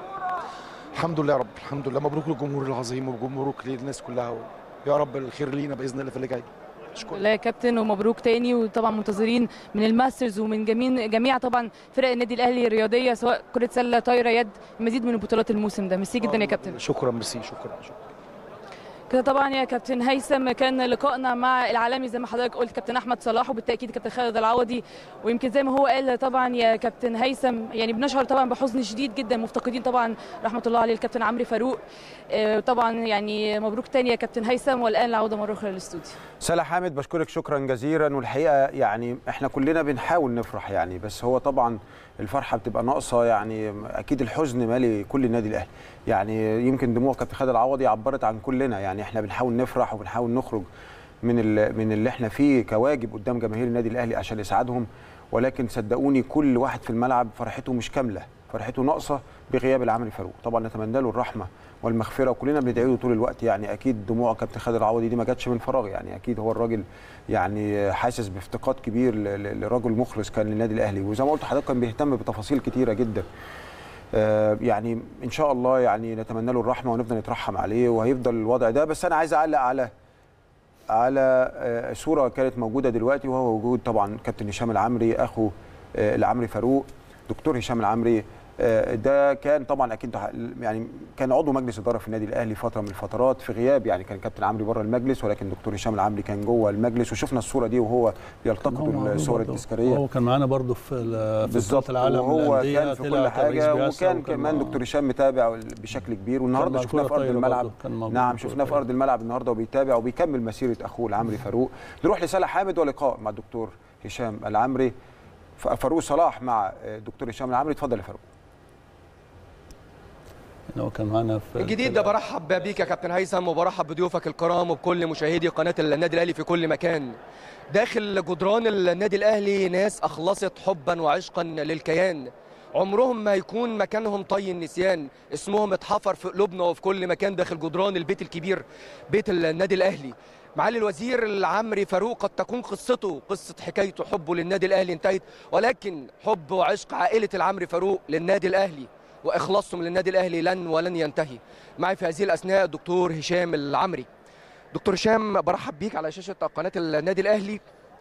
الحمد لله يا رب الحمد لله مبروك للجمهور العظيم ومبروك للناس كلها يا رب الخير لينا باذن الله في اللي جاي شكرا لا يا كابتن ومبروك تاني وطبعا منتظرين من الماسترز ومن جميع جميع طبعا فرق النادي الاهلي الرياضيه سواء كره سله طايره يد المزيد من البطولات الموسم ده ميرسي جدا يا كابتن شكرا ميرسي شكرا شكرا كده طبعا يا كابتن هيثم كان لقائنا مع العالمي زي ما حضرتك قلت كابتن احمد صلاح وبالتاكيد كابتن خالد العوضي ويمكن زي ما هو قال طبعا يا كابتن هيثم يعني بنشعر طبعا بحزن شديد جدا مفتقدين طبعا رحمه الله عليه الكابتن عمرو فاروق آه، طبعا يعني مبروك تاني يا كابتن هيثم والان العوده مره اخرى للاستوديو سلا حامد بشكرك شكرا جزيلا والحقيقه يعني احنا كلنا بنحاول نفرح يعني بس هو طبعا الفرحه بتبقى ناقصه يعني اكيد الحزن مالي كل النادي الاهلي يعني يمكن دموع كابتن خالد العوضي عبرت عن كلنا يعني احنا بنحاول نفرح وبنحاول نخرج من ال- من اللي احنا فيه كواجب قدام جماهير النادي الاهلي عشان اسعادهم ولكن صدقوني كل واحد في الملعب فرحته مش كامله فرحته ناقصه بغياب العمري فاروق طبعا نتمنى له الرحمه والمغفره وكلنا بندعي له طول الوقت يعني اكيد دموع كابتن خالد العوضي دي ما جاتش من فراغ يعني اكيد هو الراجل يعني حاسس بافتقاد كبير ل- ل- لرجل مخلص كان للنادي الاهلي وزي ما قلت لحضرتك كان بيهتم بتفاصيل كتيره جدا آه، يعني ان شاء الله يعني نتمنى له الرحمه ونفضل نترحم عليه وهيفضل الوضع ده بس انا عايز اعلق على على آه، صوره كانت موجوده دلوقتي وهو وجود طبعا كابتن هشام العمري اخو آه، العمري فاروق دكتور هشام العمري آه، ده كان طبعا اكيد يعني كان عضو مجلس اداره في النادي الاهلي فتره من الفترات في غياب يعني كان كابتن عمري بره المجلس ولكن دكتور هشام العمري كان جوه المجلس وشفنا الصوره دي وهو يلتقط هو معروف الصور برضه. التذكاريه هو كان معانا برضه في ال- في بالظبط بطولة العالم وهو للأندية، كان في طلع كل كرئيس حاجه بعثة وكان كمان دكتور هشام متابع بشكل كبير والنهارده مع شفناه في الكرة ارض الطايرة الملعب برضه، كان موجود نعم في الكرة شفناه في ارض الملعب النهارده وبيتابع وبيكمل مسيره اخوه العمري فاروق نروح لسلا حامد ولقاء مع الدكتور هشام العمري ف- فاروق صلاح مع الدكتور هشام العمري اتفضل يا فاروق إن هو كان معانا في من جديد ده برحب بيك يا كابتن هيثم وبرحب بضيوفك الكرام وبكل مشاهدي قناه النادي الاهلي في كل مكان داخل جدران النادي الاهلي ناس اخلصت حبا وعشقا للكيان عمرهم ما يكون مكانهم طي النسيان اسمهم اتحفر في قلوبنا وفي كل مكان داخل جدران البيت الكبير بيت النادي الاهلي معالي الوزير العمري فاروق قد تكون قصته قصة حكايته حبه للنادي الأهلي انتهت ولكن حب وعشق عائلة العمري فاروق للنادي الأهلي واخلاصهم للنادي الاهلي لن ولن ينتهي معي في هذه الاثناء الدكتور هشام العمري دكتور هشام برحب بيك على شاشه قناه النادي الاهلي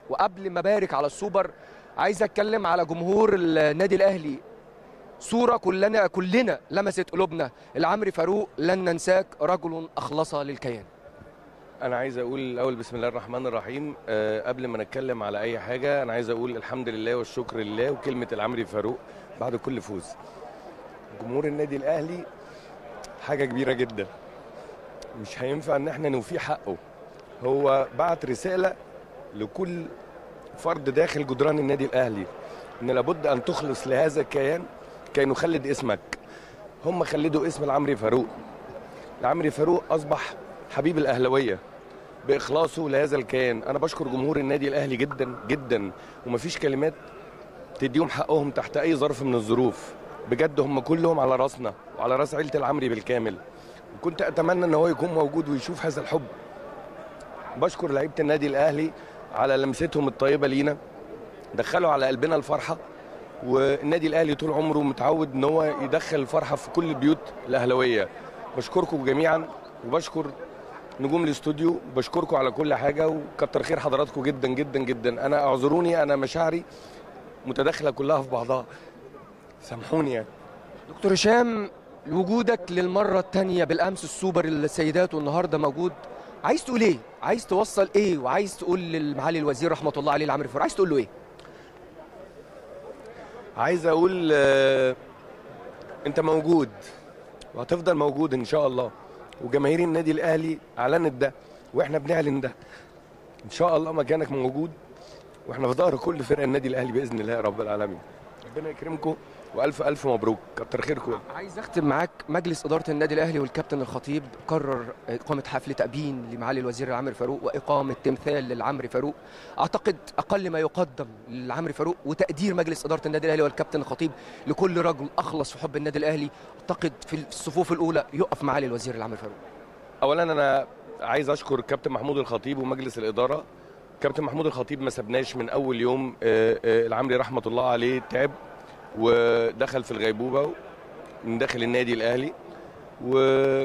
وقبل ما ابارك على السوبر عايز اتكلم على جمهور النادي الاهلي صوره كلنا كلنا لمست قلوبنا العمري فاروق لن ننساك رجل اخلص للكيان انا عايز اقول الاول بسم الله الرحمن الرحيم أه قبل ما نتكلم على اي حاجه انا عايز اقول الحمد لله والشكر لله وكلمه العمري فاروق بعد كل فوز جمهور النادي الاهلي حاجه كبيره جدا مش هينفع ان احنا نوفيه حقه هو بعت رساله لكل فرد داخل جدران النادي الاهلي ان لابد ان تخلص لهذا الكيان كي نخلد اسمك هم خلدوا اسم العمري فاروق العمري فاروق اصبح حبيب الاهلاويه باخلاصه لهذا الكيان انا بشكر جمهور النادي الاهلي جدا جدا ومفيش كلمات تديهم حقهم تحت اي ظرف من الظروف بجد هم كلهم على راسنا وعلى راس عيله العمري بالكامل وكنت اتمنى ان هو يكون موجود ويشوف هذا الحب بشكر لعيبه النادي الاهلي على لمستهم الطيبه لينا دخلوا على قلبنا الفرحه والنادي الاهلي طول عمره متعود ان هو يدخل الفرحه في كل البيوت الاهلاويه بشكركم جميعا وبشكر نجوم الاستوديو بشكركم على كل حاجه وكتر خير حضراتكم جدا جدا جدا انا اعذروني انا مشاعري متداخله كلها في بعضها سامحوني يعني دكتور هشام وجودك للمره الثانيه بالامس السوبر السيدات والنهارده موجود عايز تقول ايه عايز توصل ايه وعايز تقول للمعالي الوزير رحمه الله عليه العمري فاروق عايز تقول له ايه عايز اقول آه، انت موجود وهتفضل موجود ان شاء الله وجماهير النادي الاهلي اعلنت ده واحنا بنعلن ده ان شاء الله مكانك موجود واحنا في ظهر كل فرق النادي الاهلي باذن الله يا رب العالمين ربنا يكرمكم والف الف مبروك كتر خيركم عايز اختم معاك مجلس اداره النادي الاهلي والكابتن الخطيب قرر اقامه حفل تابين لمعالي الوزير العمري فاروق واقامه تمثال للعمري فاروق اعتقد اقل ما يقدم للعمري فاروق وتقدير مجلس اداره النادي الاهلي والكابتن الخطيب لكل رجل اخلص في حب النادي الاهلي اعتقد في الصفوف الاولى يقف معالي الوزير العمري فاروق اولا انا عايز اشكر كابتن محمود الخطيب ومجلس الاداره كابتن محمود الخطيب ما سبناش من اول يوم آه، آه، العمري رحمه الله عليه تعب ودخل في الغيبوبه من داخل النادي الاهلي و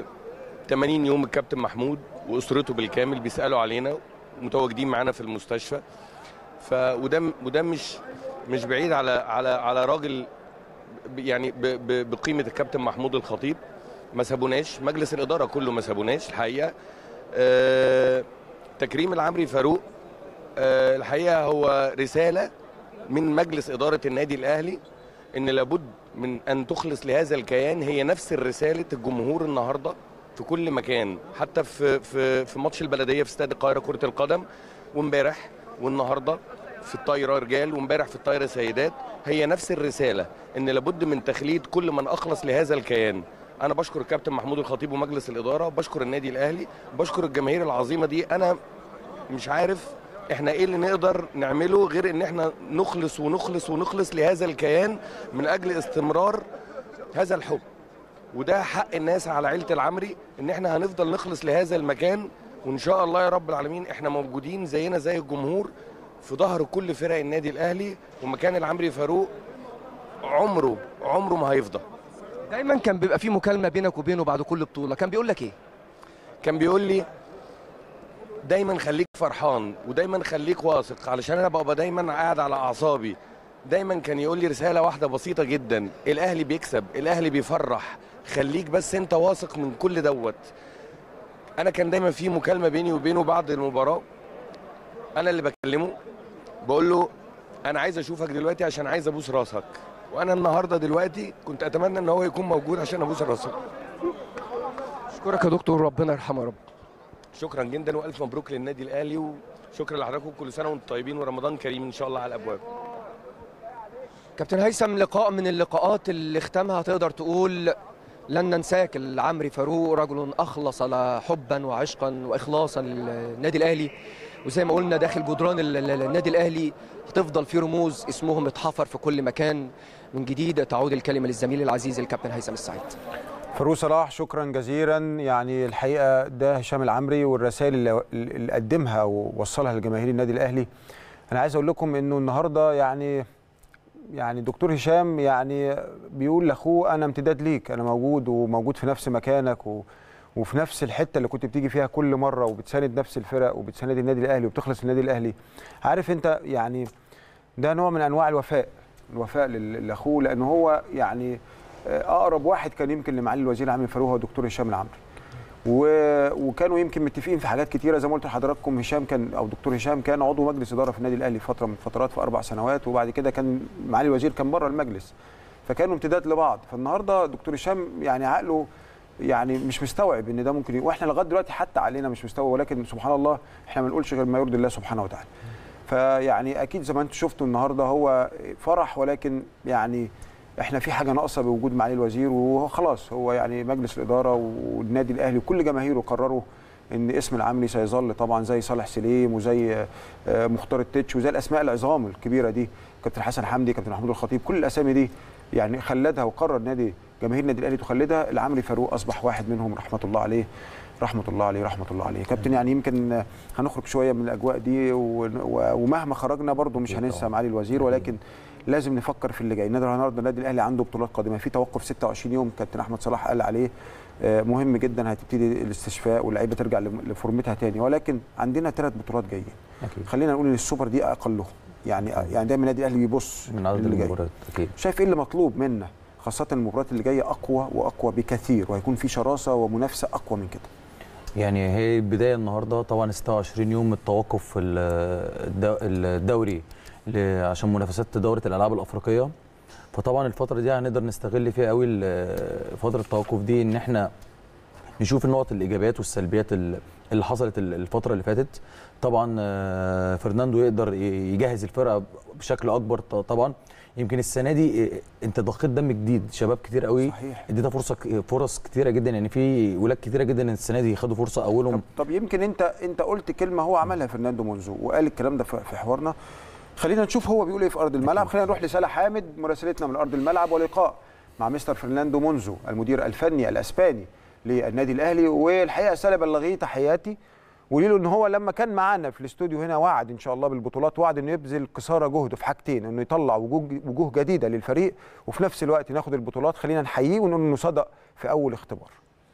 80 يوم الكابتن محمود واسرته بالكامل بيسالوا علينا متواجدين معانا في المستشفى ف وده وده مش مش بعيد على على على راجل ب- يعني ب- ب- بقيمه الكابتن محمود الخطيب ما سابوناش مجلس الاداره كله ما سابوناش الحقيقه آه، تكريم العمري فاروق آه، الحقيقه هو رساله من مجلس اداره النادي الاهلي ان لابد من ان تخلص لهذا الكيان هي نفس رساله الجمهور النهارده في كل مكان حتى في في في ماتش البلديه في استاد القاهره كره القدم وامبارح والنهارده في الطايره رجال وامبارح في الطايره سيدات هي نفس الرساله ان لابد من تخليد كل من اخلص لهذا الكيان انا بشكر الكابتن محمود الخطيب ومجلس الاداره بشكر النادي الاهلي بشكر الجماهير العظيمه دي انا مش عارف احنا ايه اللي نقدر نعمله غير ان احنا نخلص ونخلص ونخلص لهذا الكيان من اجل استمرار هذا الحب وده حق الناس على عيله العمري ان احنا هنفضل نخلص لهذا المكان وان شاء الله يا رب العالمين احنا موجودين زينا زي الجمهور في ظهر كل فرق النادي الاهلي ومكان العمري فاروق عمره عمره ما هيفضى دايما كان بيبقى في مكالمه بينك وبينه بعد كل بطوله كان بيقول لك ايه كان بيقول لي دايما خليك فرحان ودايما خليك واثق علشان انا ببقى دايما قاعد على اعصابي دايما كان يقول لي رساله واحده بسيطه جدا الاهلي بيكسب الاهلي بيفرح خليك بس انت واثق من كل دوت انا كان دايما في مكالمه بيني وبينه بعد المباراه انا اللي بكلمه بقول له انا عايز اشوفك دلوقتي عشان عايز ابوس راسك وانا النهارده دلوقتي كنت اتمنى ان هو يكون موجود عشان ابوس راسك اشكرك يا دكتور ربنا يرحمه يا رب شكرا جدا والف مبروك للنادي الاهلي وشكرا لحضراتكم كل سنه وانتم طيبين ورمضان كريم ان شاء الله على الابواب كابتن هيثم لقاء من اللقاءات اللي ختمها تقدر تقول لن ننساك العمري فاروق رجل اخلص حبا وعشقا واخلاصا للنادي الاهلي وزي ما قلنا داخل جدران ال- ال- النادي الاهلي هتفضل في رموز اسمهم اتحفر في كل مكان من جديد تعود الكلمه للزميل العزيز الكابتن هيثم السعيد فاروق صلاح شكرا جزيلا يعني الحقيقه ده هشام العمري والرسائل اللي, اللي قدمها ووصلها لجماهير النادي الاهلي انا عايز اقول لكم انه النهارده يعني يعني دكتور هشام يعني بيقول لاخوه انا امتداد ليك انا موجود وموجود في نفس مكانك و وفي نفس الحته اللي كنت بتيجي فيها كل مره وبتساند نفس الفرق وبتساند النادي الاهلي وبتخلص النادي الاهلي عارف انت يعني ده نوع من انواع الوفاء الوفاء لل- لاخوه لان هو يعني آه، اقرب واحد كان يمكن لمعالي الوزير العام الفاروق هو دكتور هشام العمري و... وكانوا يمكن متفقين في حاجات كتيره زي ما قلت لحضراتكم هشام كان او دكتور هشام كان عضو مجلس اداره في النادي الاهلي فتره من الفترات في اربع سنوات وبعد كده كان معالي الوزير كان بره المجلس فكانوا امتداد لبعض فالنهارده دكتور هشام يعني عقله يعني مش مستوعب ان ده ممكن ي... واحنا لغايه دلوقتي حتى علينا مش مستوعب ولكن سبحان الله احنا ما بنقولش غير ما يرضي الله سبحانه وتعالى فيعني اكيد زي ما انتم شفتوا النهارده هو فرح ولكن يعني احنا في حاجه ناقصه بوجود معالي الوزير وهو خلاص هو يعني مجلس الاداره والنادي الاهلي وكل جماهيره قرروا ان اسم العمري سيظل طبعا زي صالح سليم وزي آه، مختار التتش وزي الاسماء العظام الكبيره دي كابتن حسن حمدي كابتن محمود الخطيب كل الاسامي دي يعني خلدها وقرر نادي جماهير النادي الاهلي تخلدها العمري فاروق اصبح واحد منهم رحمه الله عليه رحمه الله عليه رحمه الله عليه كابتن يعني يمكن هنخرج شويه من الاجواء دي و- و- ومهما خرجنا برضو مش هننسى معالي الوزير ولكن لازم نفكر في اللي جاي النادي النهارده النادي الاهلي عنده بطولات قادمه في توقف 26 يوم كابتن احمد صلاح قال عليه آه، مهم جدا هتبتدي الاستشفاء واللعيبه ترجع لم- لفورمتها تاني ولكن عندنا ثلاث بطولات جايين اكيد خلينا نقول ان السوبر دي اقلهم يعني يعني دايما النادي الاهلي بيبص من عدد للي جاي. المباريات اكيد شايف ايه اللي مطلوب منا خاصه المباريات اللي جايه اقوى واقوى بكثير وهيكون في شراسه ومنافسه اقوى من كده يعني هي البدايه النهارده طبعا 26 يوم التوقف في ال- الدو- الدوري ل- عشان منافسات دوره الالعاب الافريقيه فطبعا الفتره دي هنقدر نستغل فيها قوي ال- فتره التوقف دي ان احنا نشوف النقط الايجابيات والسلبيات ال- اللي حصلت ال- الفتره اللي فاتت طبعا آه، فرناندو يقدر ي- يجهز الفرقه بشكل اكبر ط- طبعا يمكن السنه دي آه، انت ضخيت دم جديد شباب كتير قوي صحيح اديتها فرصه ك- فرص كتيره جدا يعني في ولاد كتيره جدا السنه دي خدوا فرصه اولهم طب, طب يمكن انت انت قلت كلمه هو عملها فرناندو منزو وقال الكلام ده في في حوارنا خلينا نشوف هو بيقول ايه في ارض الملعب خلينا نروح لسالة حامد مراسلتنا من ارض الملعب ولقاء مع مستر فرناندو منزو المدير الفني الاسباني للنادي الاهلي والحقيقه سالة بلغيه تحياتي وقولي له ان هو لما كان معانا في الاستوديو هنا وعد ان شاء الله بالبطولات وعد انه يبذل قصارى جهده في حاجتين انه يطلع وجوه وجوه جديده للفريق وفي نفس الوقت ناخد البطولات خلينا نحييه ونقول انه صدق في اول اختبار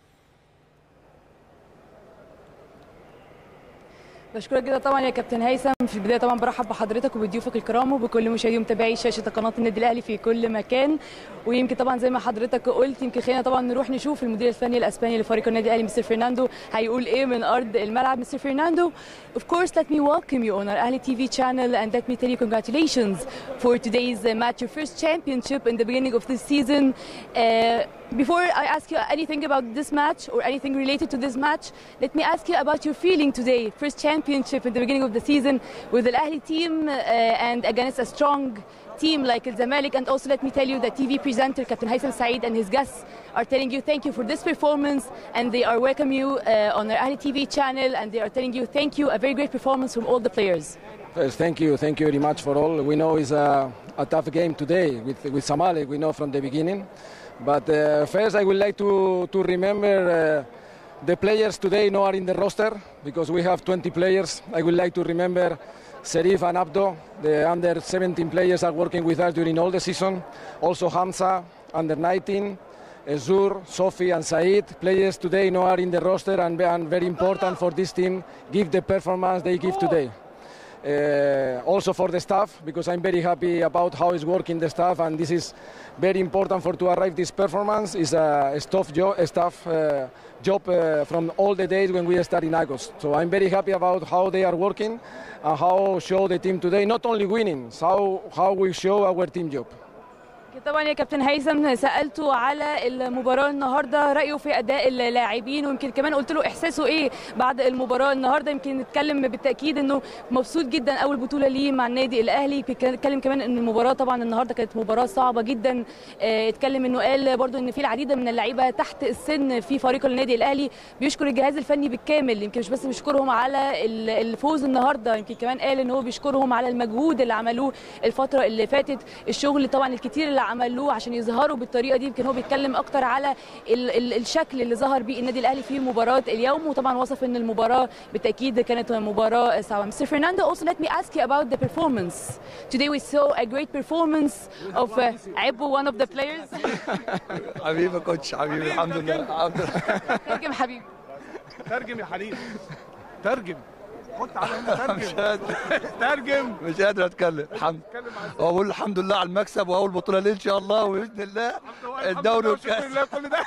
بشكرك جدا طبعا يا كابتن هيثم في البدايه طبعا برحب بحضرتك وبضيوفك الكرام وبكل مشاهدي ومتابعي شاشه قناه النادي الاهلي في كل مكان ويمكن طبعا زي ما حضرتك قلت يمكن خلينا طبعا نروح نشوف المدير الفني الاسباني لفريق النادي الاهلي مستر فرناندو هيقول ايه من ارض الملعب مستر فرناندو of course let me welcome you on our Ahli TV channel and let me tell you congratulations for today's uh, match your first championship in the beginning of this season uh, before I ask you anything about this match or anything related to this match, let me ask you about your feeling today. First championship in the beginning of the season with the Ahli team uh, and against a strong team like Al Zamalek. And also, let me tell you, the TV presenter Captain Haitham Saeed and his guests are telling you thank you for this performance, and they are welcome you uh, on their Ahli TV channel, and they are telling you thank you, a very great performance from all the players. First, thank you, thank you very much for all. We know it's a, a tough game today with with Zamalek. We know from the beginning, but uh, first I would like to to remember. Uh, the players today now are in the roster because we have 20 players. I would like to remember Serif and Abdo, the under 17 players are working with us during all the season. Also Hamza, under 19, Ezur, Sofi and Said, players today now are in the roster and, and very important for this team, give the performance they give today. Uh, also for the staff because I'm very happy about how it's working the staff and this is very important for to arrive this performance is a staff job, a staff uh, job uh, from all the days when we start in August. So I'm very happy about how they are working and how show the team today not only winning, how how we show our team job. طبعا يا كابتن هيثم سالته على المباراه النهارده رايه في اداء اللاعبين ويمكن كمان قلت له احساسه ايه بعد المباراه النهارده يمكن نتكلم بالتاكيد انه مبسوط جدا اول بطوله ليه مع النادي الاهلي اتكلم كمان ان المباراه طبعا النهارده كانت مباراه صعبه جدا اه اتكلم انه قال برضو ان في العديد من اللعيبه تحت السن في فريق النادي الاهلي بيشكر الجهاز الفني بالكامل يمكن مش بس بيشكرهم على الفوز النهارده يمكن كمان قال ان هو بيشكرهم على المجهود اللي عملوه الفتره اللي فاتت الشغل طبعا الكتير اللي عملوه عشان يظهروا بالطريقه دي يمكن هو بيتكلم اكتر على ال ال الشكل اللي ظهر بيه النادي الاهلي في مباراه اليوم وطبعا وصف ان المباراه بالتاكيد كانت مباراه صعبه Mr. Fernando also let me ask you about the performance today we saw a great performance of uh, Abu one of the players حبيبي يا كوتش حبيبي الحمد لله الحمد لله ترجم حبيبي ترجم يا حليم ترجم خد تعالى هنا مش ترجم قادر ترجم مش قادر اتكلم الحمد واقول الحمد لله على المكسب واول بطوله ليه ان شاء الله وباذن الله الدوري والكاس كل ده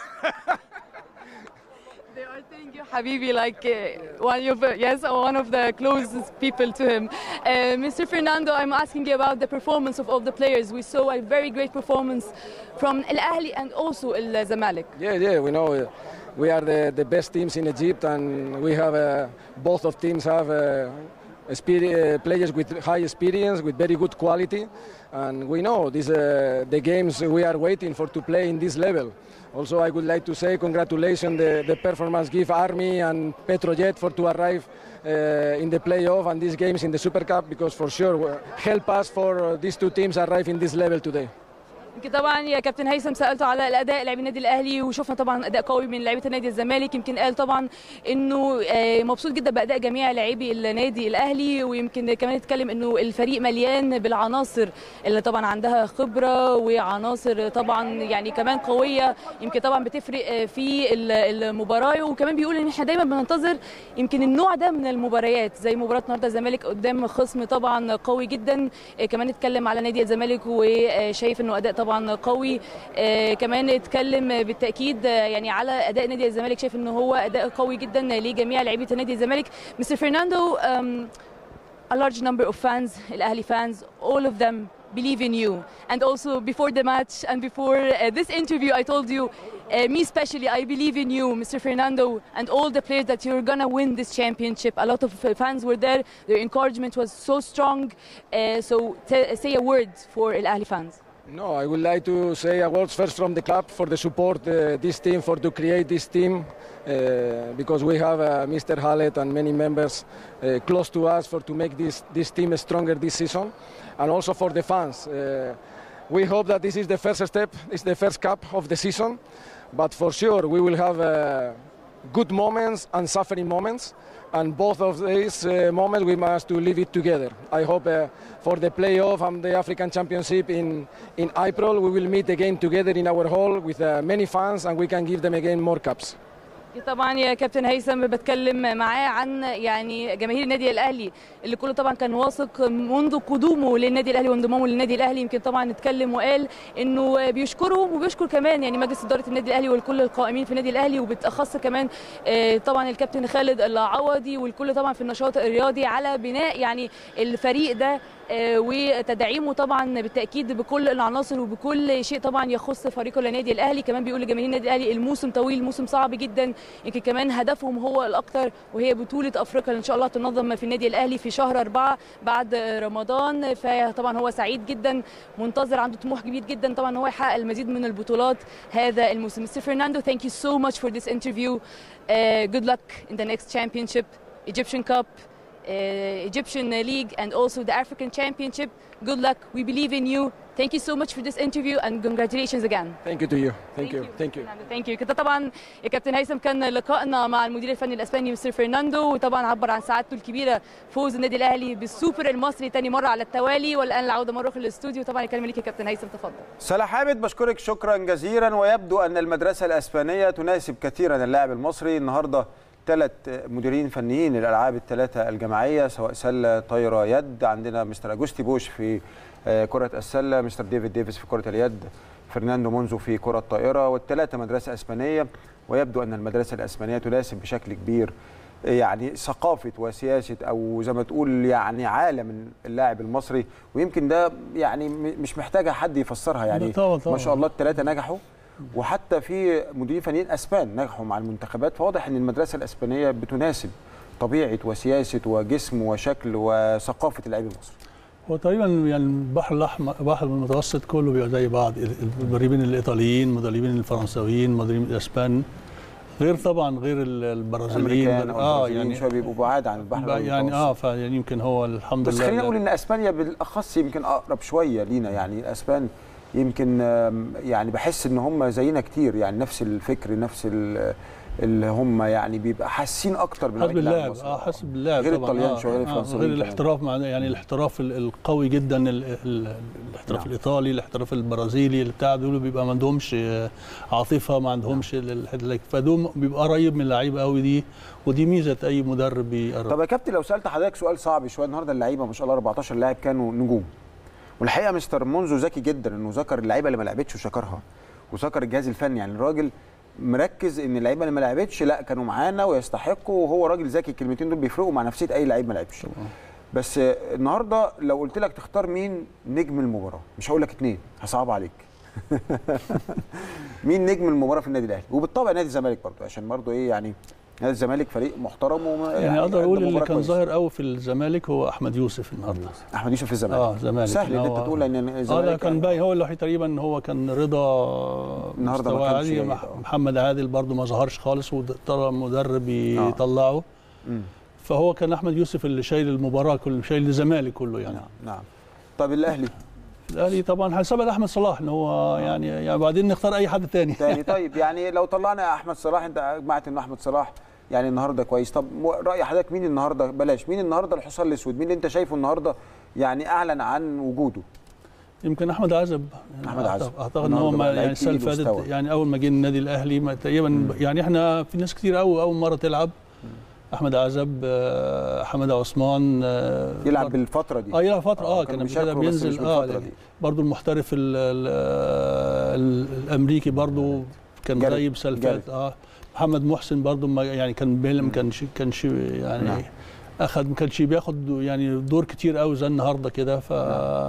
They are telling you, Habibi, like uh, one of yes, one of the closest people to him. Uh, Mr. Fernando, I'm asking you about the performance of all the players. We saw a very great performance from Al Ahly and also Al Zamalek. Yeah, yeah, we know uh, we are the, the best teams in Egypt, and we have uh, both of teams have uh, experi- uh, players with high experience, with very good quality, and we know these uh, the games we are waiting for to play in this level. Also, I would like to say congratulations the, the performance give Army and Petrojet for to arrive uh, in the playoff and these games in the Super Cup because for sure uh, help us for uh, these two teams arrive in this level today. يمكن طبعا يا كابتن هيثم سالته على الاداء لاعبي النادي الاهلي وشفنا طبعا اداء قوي من لعيبه النادي الزمالك يمكن قال طبعا انه آه، مبسوط جدا باداء جميع لاعبي النادي الاهلي ويمكن كمان اتكلم انه الفريق مليان بالعناصر اللي طبعا عندها خبره وعناصر طبعا يعني كمان قويه يمكن طبعا بتفرق آه، في ال- المباراه وكمان بيقول ان احنا دايما بننتظر يمكن النوع ده من المباريات زي مباراه النهارده الزمالك قدام خصم طبعا قوي جدا آه، كمان اتكلم على نادي الزمالك وشايف انه اداء طبعا قوي آه، كمان اتكلم بالتاكيد آه، يعني على اداء نادي الزمالك شايف ان هو اداء قوي جدا لجميع لعيبه نادي الزمالك مستر فرناندو um, a large number of fans الاهلي fans all of them believe in you and also before the match and before uh, this interview I told you uh, me especially I believe in you Mr. Fernando and all the players that you're gonna win this championship a lot of uh, fans were there their encouragement was so strong uh, so t- say a word for Al-Ahli fans No, I would like to say a word first from the club for the support uh, this team for to create this team uh, because we have uh, Mr. Hallett and many members uh, close to us for to make this this team stronger this season, and also for the fans. Uh, we hope that this is the first step, it's the first cup of the season, but for sure we will have uh, good moments and suffering moments. And both of these uh, moments we must to live it together. I hope uh, for the playoff and the African Championship in, in April we will meet again together in our hall with uh, many fans and we can give them again more cups. طبعا يا كابتن هيثم بتكلم معاه عن يعني جماهير النادي الاهلي اللي كله طبعا كان واثق منذ قدومه للنادي الاهلي وانضمامه للنادي الاهلي يمكن طبعا اتكلم وقال انه بيشكرهم وبيشكر كمان يعني مجلس اداره النادي الاهلي والكل القائمين في النادي الاهلي وبالاخص كمان آه، طبعا الكابتن خالد العوضي والكل طبعا في النشاط الرياضي على بناء يعني الفريق ده آه، وتدعيمه طبعا بالتاكيد بكل العناصر وبكل شيء طبعا يخص فريقه النادي الاهلي كمان بيقول لجماهير النادي الاهلي الموسم طويل موسم صعب جدا يمكن كمان هدفهم هو الاكثر وهي بطوله افريقيا اللي ان شاء الله تنظم في النادي الاهلي في شهر أربعة بعد رمضان فطبعا هو سعيد جدا منتظر عنده طموح كبير جدا طبعا ان هو يحقق المزيد من البطولات هذا الموسم Mr. Fernando thank you so much for this interview uh, good luck in the next championship Egyptian Cup uh, Egyptian League and also the African Championship. Good luck. We believe in you. Thank you so much for this interview and congratulations again. Thank you to you. Thank, you. Thank you. ثانك يو كده طبعا يا كابتن هيثم كان لقائنا مع المدير الفني الاسباني مستر فرناندو وطبعا عبر عن سعادته الكبيره فوز النادي الاهلي بالسوبر المصري تاني مره على التوالي والان العوده مره اخرى للاستوديو طبعا الكلمه ليك يا كابتن هيثم تفضل سلا حامد بشكرك شكرا جزيلا ويبدو ان المدرسه الاسبانيه تناسب كثيرا اللاعب المصري النهارده ثلاث مديرين فنيين للالعاب الثلاثه الجماعيه سواء سله طايره يد عندنا مستر اجوستي بوش في آه، كره السله مستر ديفيد ديفيس في كره اليد فرناندو مونزو في كره الطائره والثلاثه مدرسه اسبانيه ويبدو ان المدرسه الاسبانيه تناسب بشكل كبير يعني ثقافه وسياسه او زي ما تقول يعني عالم اللاعب المصري ويمكن ده يعني م- مش محتاجه حد يفسرها يعني طبعاً طبعاً. ما شاء الله الثلاثه نجحوا وحتى في مديرين فنيين اسبان نجحوا مع المنتخبات فواضح ان المدرسه الاسبانيه بتناسب طبيعه وسياسه وجسم وشكل وثقافه اللاعب المصري هو تقريبا يعني البحر الاحمر البحر المتوسط كله بيبقى زي بعض المدربين الايطاليين المدربين الفرنساويين المدربين الاسبان غير طبعا غير ال- البرازيليين الامريكان اه والبرازيليين يعني شويه بيبقوا بعاد عن البحر يعني المتوسط. اه فيعني يمكن هو الحمد بس لله خلينا نقول ان اسبانيا بالاخص يمكن اقرب شويه لينا يعني الاسبان يمكن آم، يعني بحس ان هم زينا كتير يعني نفس الفكر نفس ال- اللي هم يعني بيبقى حاسين اكتر بنوعية حسب اللاعب المصري. اه حسب اللاعب غير طبعا الطليان آه شويه غير آه الفرنسيين غير كمان. الاحتراف مع يعني الاحتراف ال- القوي جدا ال- ال- الاحتراف نعم. الايطالي الاحتراف البرازيلي اللي بتاع دول بيبقى ما عندهمش آه، عاطفه ما عندهمش ال- ال- فدول بيبقى قريب من اللعيبه قوي دي ودي ميزه اي مدرب بيقرب طب يا كابتن لو سالت حضرتك سؤال صعب شويه النهارده اللعيبه ما شاء الله 14 لاعب كانوا نجوم والحقيقه مستر مونزو ذكي جدا انه ذكر اللعيبه اللي ما لعبتش وشكرها وذكر الجهاز الفني يعني الراجل مركز ان اللعيبه اللي ما لعبتش لا كانوا معانا ويستحقوا وهو راجل ذكي الكلمتين دول بيفرقوا مع نفسيه اي لعيب ما لعبش بس آه، النهارده لو قلت لك تختار مين نجم المباراه مش هقول لك اتنين هصعب عليك مين نجم المباراه في النادي الاهلي وبالطبع نادي الزمالك برضه عشان برضه ايه يعني نادي الزمالك فريق محترم وما يعني اقدر قدم اقول اللي مباراة كان كويسة. ظاهر قوي في الزمالك هو احمد يوسف النهارده احمد يوسف في الزمالك اه زمالك سهل ان انت هو- تقول ان اه الزمالك لا كان باين هو الوحيد تقريبا ان هو كان رضا النهارده ما مستواه كانش عالي جيد، مح- آه. محمد عادل برضو ما ظهرش خالص وطلع مدرب يطلعه مم. فهو كان احمد يوسف اللي شايل المباراه كله شايل الزمالك كله يعني نعم طب الاهلي الاهلي طبعا هيثبت احمد صلاح ان هو يعني يعني بعدين نختار اي حد تاني تاني طيب يعني لو طلعنا احمد صلاح انت اجمعت ان احمد صلاح يعني النهارده كويس طب م- راي حضرتك مين النهارده بلاش مين النهارده الحصان الاسود مين اللي انت شايفه النهارده يعني اعلن عن وجوده يمكن احمد عزب أحمد عزب. أعتقد- اعتقد ان هو النهاردة ما بقى يعني لعيب السنه اللي تقيل فاتت ومستوى. يعني اول ما جه النادي الاهلي ما تقريبا يعني احنا في ناس كتير قوي اول مره تلعب احمد عزب آه، حماده عثمان آه، يلعب برضه- بالفتره دي اه يلعب فتره اه, كانوا كان قبل بيشاركوا كده بس بينزل مش اه بالفترة دي. برضه المحترف ال ال ال الامريكي برضه كان جاريت- غايب السنه اللي جاريت. فاتت اه محمد محسن برضه ما يعني كان بيل ما كانش كانش يعني نعم. اخذ ما كانش بياخد يعني دور كتير قوي زي النهارده كده ف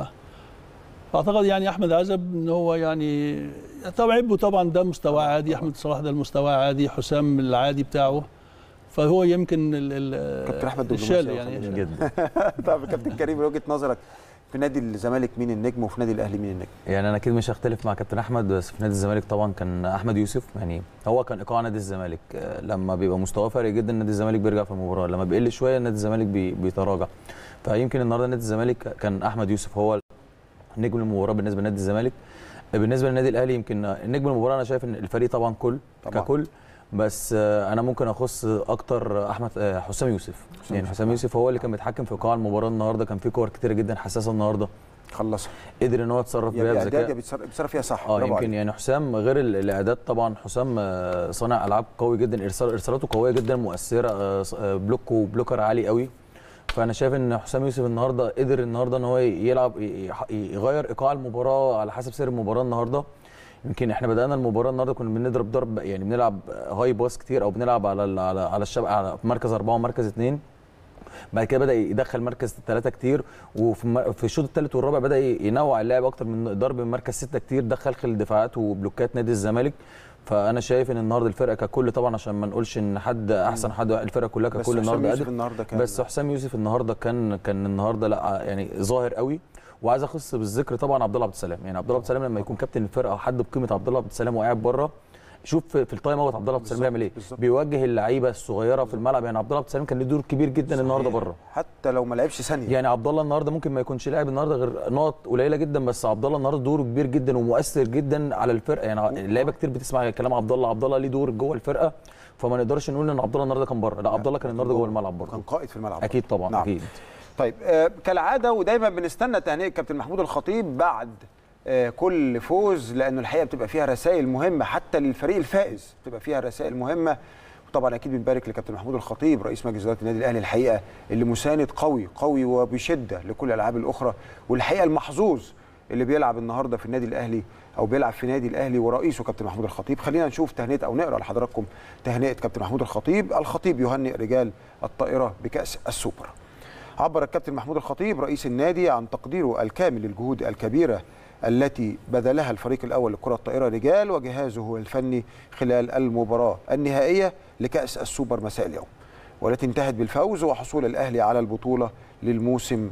اعتقد يعني احمد عزب ان هو يعني طبعا عيبه طبعا ده مستواه عادي احمد صلاح ده المستوى عادي حسام العادي بتاعه فهو يمكن ال- ال- كابتن احمد الشال دبلوماسي يعني جدا طب كابتن كريم من وجهه نظرك في نادي الزمالك مين النجم وفي نادي الاهلي مين النجم يعني انا اكيد مش هختلف مع كابتن احمد بس في نادي الزمالك طبعا كان احمد يوسف يعني هو كان ايقاع نادي الزمالك آه، لما بيبقى مستواه فارق جدا نادي الزمالك بيرجع في المباراه لما بيقل شويه نادي الزمالك بي بيتراجع فيمكن النهارده نادي الزمالك كان احمد يوسف هو نجم المباراه بالنسبه لنادي الزمالك بالنسبه للنادي الاهلي يمكن نجم المباراه انا شايف ان الفريق طبعا كل طبعاً. ككل بس آه، انا ممكن اخص اكتر احمد آه، حسام يوسف يعني يوسف. حسام يوسف هو اللي كان بيتحكم في ايقاع المباراه النهارده كان في كور كتيره جدا حساسه النهارده خلصها قدر ان هو يتصرف يا بيها باعداد بذكاء يا بيتصرف بيتصرف فيها صح اه برافو يمكن عليك. يعني حسام غير ال- الاعداد طبعا حسام آه، صانع العاب قوي جدا ارسال ارسالاته قويه جدا مؤثره آه، ص- آه، بلوك وبلوكر عالي قوي فانا شايف ان حسام يوسف النهارده قدر النهارده ان هو يلعب ي- ي- يغير ايقاع المباراه على حسب سير المباراه النهارده يمكن احنا بدانا المباراه النهارده كنا بنضرب ضرب يعني بنلعب هاي باس كتير او بنلعب على ال- على على الشبكه على مركز اربعه ومركز اثنين بعد كده بدا يدخل مركز ثلاثه كتير وفي الم- في الشوط الثالث والرابع بدا ينوع اللعب اكتر من ضرب من مركز سته كتير دخل خلال دفاعات وبلوكات نادي الزمالك فانا شايف ان النهارده الفرقه ككل طبعا عشان ما نقولش ان حد احسن حد الفرقه كلها بس ككل حسام النهارده يوسف قادر النهارده كان بس حسام يوسف النهارده كان كان النهارده لا يعني ظاهر قوي وعايز اخص بالذكر طبعا عبد الله عبد السلام يعني عبد الله عبد السلام لما يكون كابتن الفرقه او حد بقيمه عبد الله عبد السلام وقاعد بره شوف في في التايم اوت عبد الله عبد السلام بيعمل ايه بالظبط. بيوجه اللعيبه الصغيره في الملعب يعني عبد الله عبد السلام كان له دور كبير جدا النهارده صحيح. بره حتى لو ما لعبش ثانيه يعني عبد الله النهارده ممكن ما يكونش لاعب النهارده غير نقط قليله جدا بس عبد الله النهارده دوره كبير جدا ومؤثر جدا على الفرقه يعني اللعيبه كتير بتسمع كلام عبد الله عبد الله ليه دور جوه الفرقه فما نقدرش نقول ان عبد الله النهارده كان بره لا عبد الله كان النهارده جوه الملعب كان برضه قائد في الملعب اكيد طبعا نعم. اكيد طيب آه كالعاده ودايما بنستنى تهنئه كابتن محمود الخطيب بعد آه كل فوز لانه الحقيقه بتبقى فيها رسائل مهمه حتى للفريق الفائز بتبقى فيها رسائل مهمه وطبعا اكيد بنبارك لكابتن محمود الخطيب رئيس مجلس اداره النادي الاهلي الحقيقه اللي مساند قوي قوي وبشده لكل الالعاب الاخرى والحقيقه المحظوظ اللي بيلعب النهارده في النادي الاهلي او بيلعب في نادي الاهلي ورئيسه كابتن محمود الخطيب خلينا نشوف تهنئه او نقرا لحضراتكم تهنئه كابتن محمود الخطيب الخطيب يهنئ رجال الطائره بكاس السوبر عبر الكابتن محمود الخطيب رئيس النادي عن تقديره الكامل للجهود الكبيرة التي بذلها الفريق الأول لكرة الطائرة رجال وجهازه الفني خلال المباراة النهائية لكأس السوبر مساء اليوم والتي انتهت بالفوز وحصول الأهلي على البطولة للموسم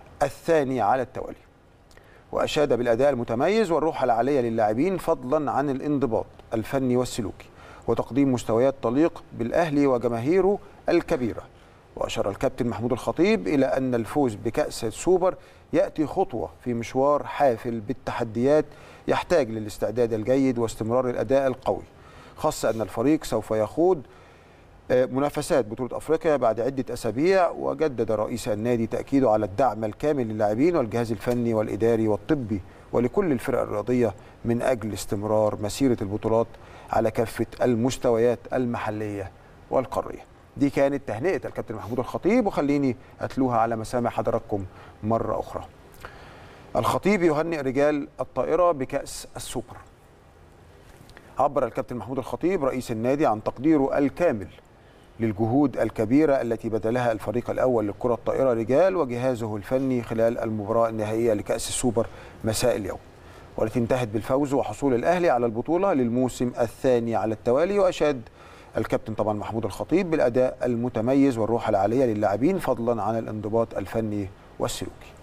الثاني على التوالي وأشاد بالأداء المتميز والروح العالية للاعبين فضلا عن الانضباط الفني والسلوكي وتقديم مستويات تليق بالأهلي وجماهيره الكبيرة وأشار الكابتن محمود الخطيب إلى أن الفوز بكأس السوبر يأتي خطوة في مشوار حافل بالتحديات يحتاج للاستعداد الجيد واستمرار الاداء القوي خاصه ان الفريق سوف يخوض آه، منافسات بطولة أفريقيا بعد عدة أسابيع وجدد رئيس النادي تأكيده على الدعم الكامل للاعبين والجهاز الفني والإداري والطبي ولكل الفرق الرياضية من أجل استمرار مسيرة البطولات على كافة المستويات المحلية والقارية دي كانت تهنئة الكابتن محمود الخطيب وخليني أتلوها على مسامع حضراتكم مرة أخرى الخطيب يهنئ رجال الطائرة بكأس السوبر عبر الكابتن محمود الخطيب رئيس النادي عن تقديره الكامل للجهود الكبيرة التي بذلها الفريق الأول للكرة الطائرة رجال وجهازه الفني خلال المباراة النهائية لكأس السوبر مساء اليوم والتي انتهت بالفوز وحصول الأهلي على البطولة للموسم الثاني على التوالي وأشاد الكابتن طبعا محمود الخطيب بالأداء المتميز والروح العالية للاعبين فضلا عن الانضباط الفني والسلوكي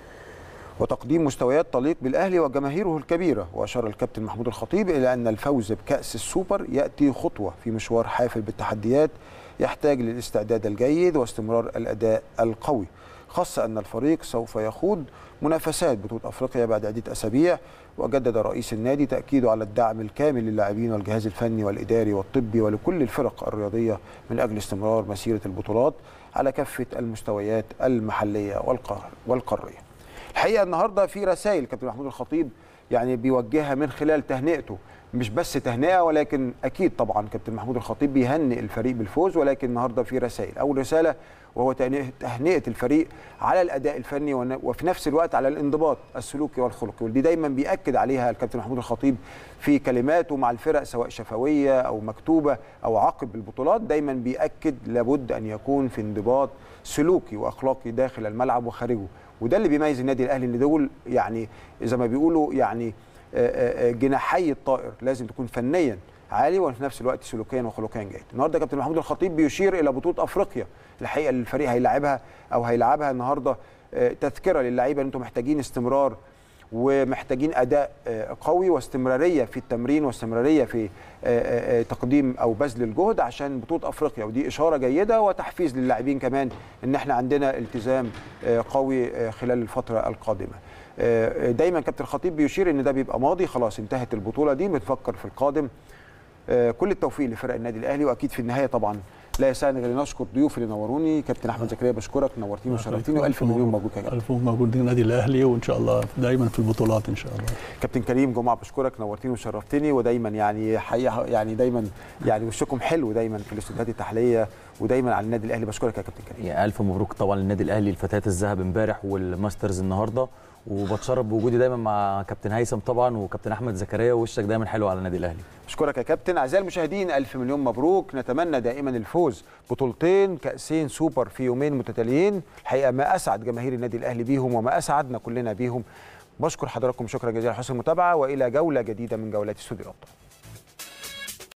وتقديم مستويات تليق بالاهلي وجماهيره الكبيره واشار الكابتن محمود الخطيب الى ان الفوز بكاس السوبر ياتي خطوه في مشوار حافل بالتحديات يحتاج للاستعداد الجيد واستمرار الاداء القوي خاصه ان الفريق سوف يخوض منافسات بطوله افريقيا بعد عده اسابيع وجدد رئيس النادي تاكيده على الدعم الكامل للاعبين والجهاز الفني والاداري والطبي ولكل الفرق الرياضيه من اجل استمرار مسيره البطولات على كافه المستويات المحليه والقار- والقاريه. الحقيقه النهارده في رسائل كابتن محمود الخطيب يعني بيوجهها من خلال تهنئته مش بس تهنئه ولكن اكيد طبعا كابتن محمود الخطيب بيهنئ الفريق بالفوز ولكن النهارده في رسائل اول رساله وهو تهنئه تهنئة الفريق على الاداء الفني ون- وفي نفس الوقت على الانضباط السلوكي والخلقي ودي دايما بياكد عليها الكابتن محمود الخطيب في كلماته مع الفرق سواء شفويه او مكتوبه او عقب البطولات دايما بياكد لابد ان يكون في انضباط سلوكي واخلاقي داخل الملعب وخارجه وده اللي بيميز النادي الاهلي ان دول يعني زي ما بيقولوا يعني آه، آه، جناحي الطائر لازم تكون فنيا عالي وفي نفس الوقت سلوكيا وخلقيا جيد. النهارده كابتن محمود الخطيب بيشير الى بطوله افريقيا الحقيقه اللي الفريق هيلاعبها او هيلعبها النهارده آه، تذكره للعيبه ان انتم محتاجين استمرار ومحتاجين اداء آه، قوي واستمراريه في التمرين واستمراريه في آه، آه، آه، تقديم او بذل الجهد عشان بطوله افريقيا ودي اشاره جيده وتحفيز للاعبين كمان ان احنا عندنا التزام آه، قوي آه، خلال الفتره القادمه. آه، دايما كابتن الخطيب بيشير ان ده بيبقى ماضي خلاص انتهت البطوله دي بنفكر في القادم آه، كل التوفيق لفرق النادي الاهلي واكيد في النهايه طبعا لا يسعني غير ان اشكر ضيوفي اللي نوروني كابتن احمد زكريا بشكرك نورتيني وشرفتيني والف مليون مبروك يا كابتن الف مبروك للنادي الاهلي وان شاء الله دايما في البطولات ان شاء الله كابتن كريم جمعه بشكرك نورتيني وشرفتني ودايما يعني حقيقه يعني دايما يعني وشكم حلو دايما في الاستوديوهات التحليليه ودايما على النادي الاهلي بشكرك يا كابتن كريم يا الف مبروك طبعا للنادي الاهلي الفتيات الذهب امبارح والماسترز النهارده وبتشرف بوجودي دايما مع كابتن هيثم طبعا وكابتن احمد زكريا وشك دايما حلو على النادي الاهلي اشكرك يا كابتن اعزائي المشاهدين الف مليون مبروك نتمنى دائما الفوز بطولتين كاسين سوبر في يومين متتاليين الحقيقه ما اسعد جماهير النادي الاهلي بيهم وما اسعدنا كلنا بيهم بشكر حضراتكم شكرا جزيلا على حسن المتابعه والى جوله جديده من جولات استوديو الابطال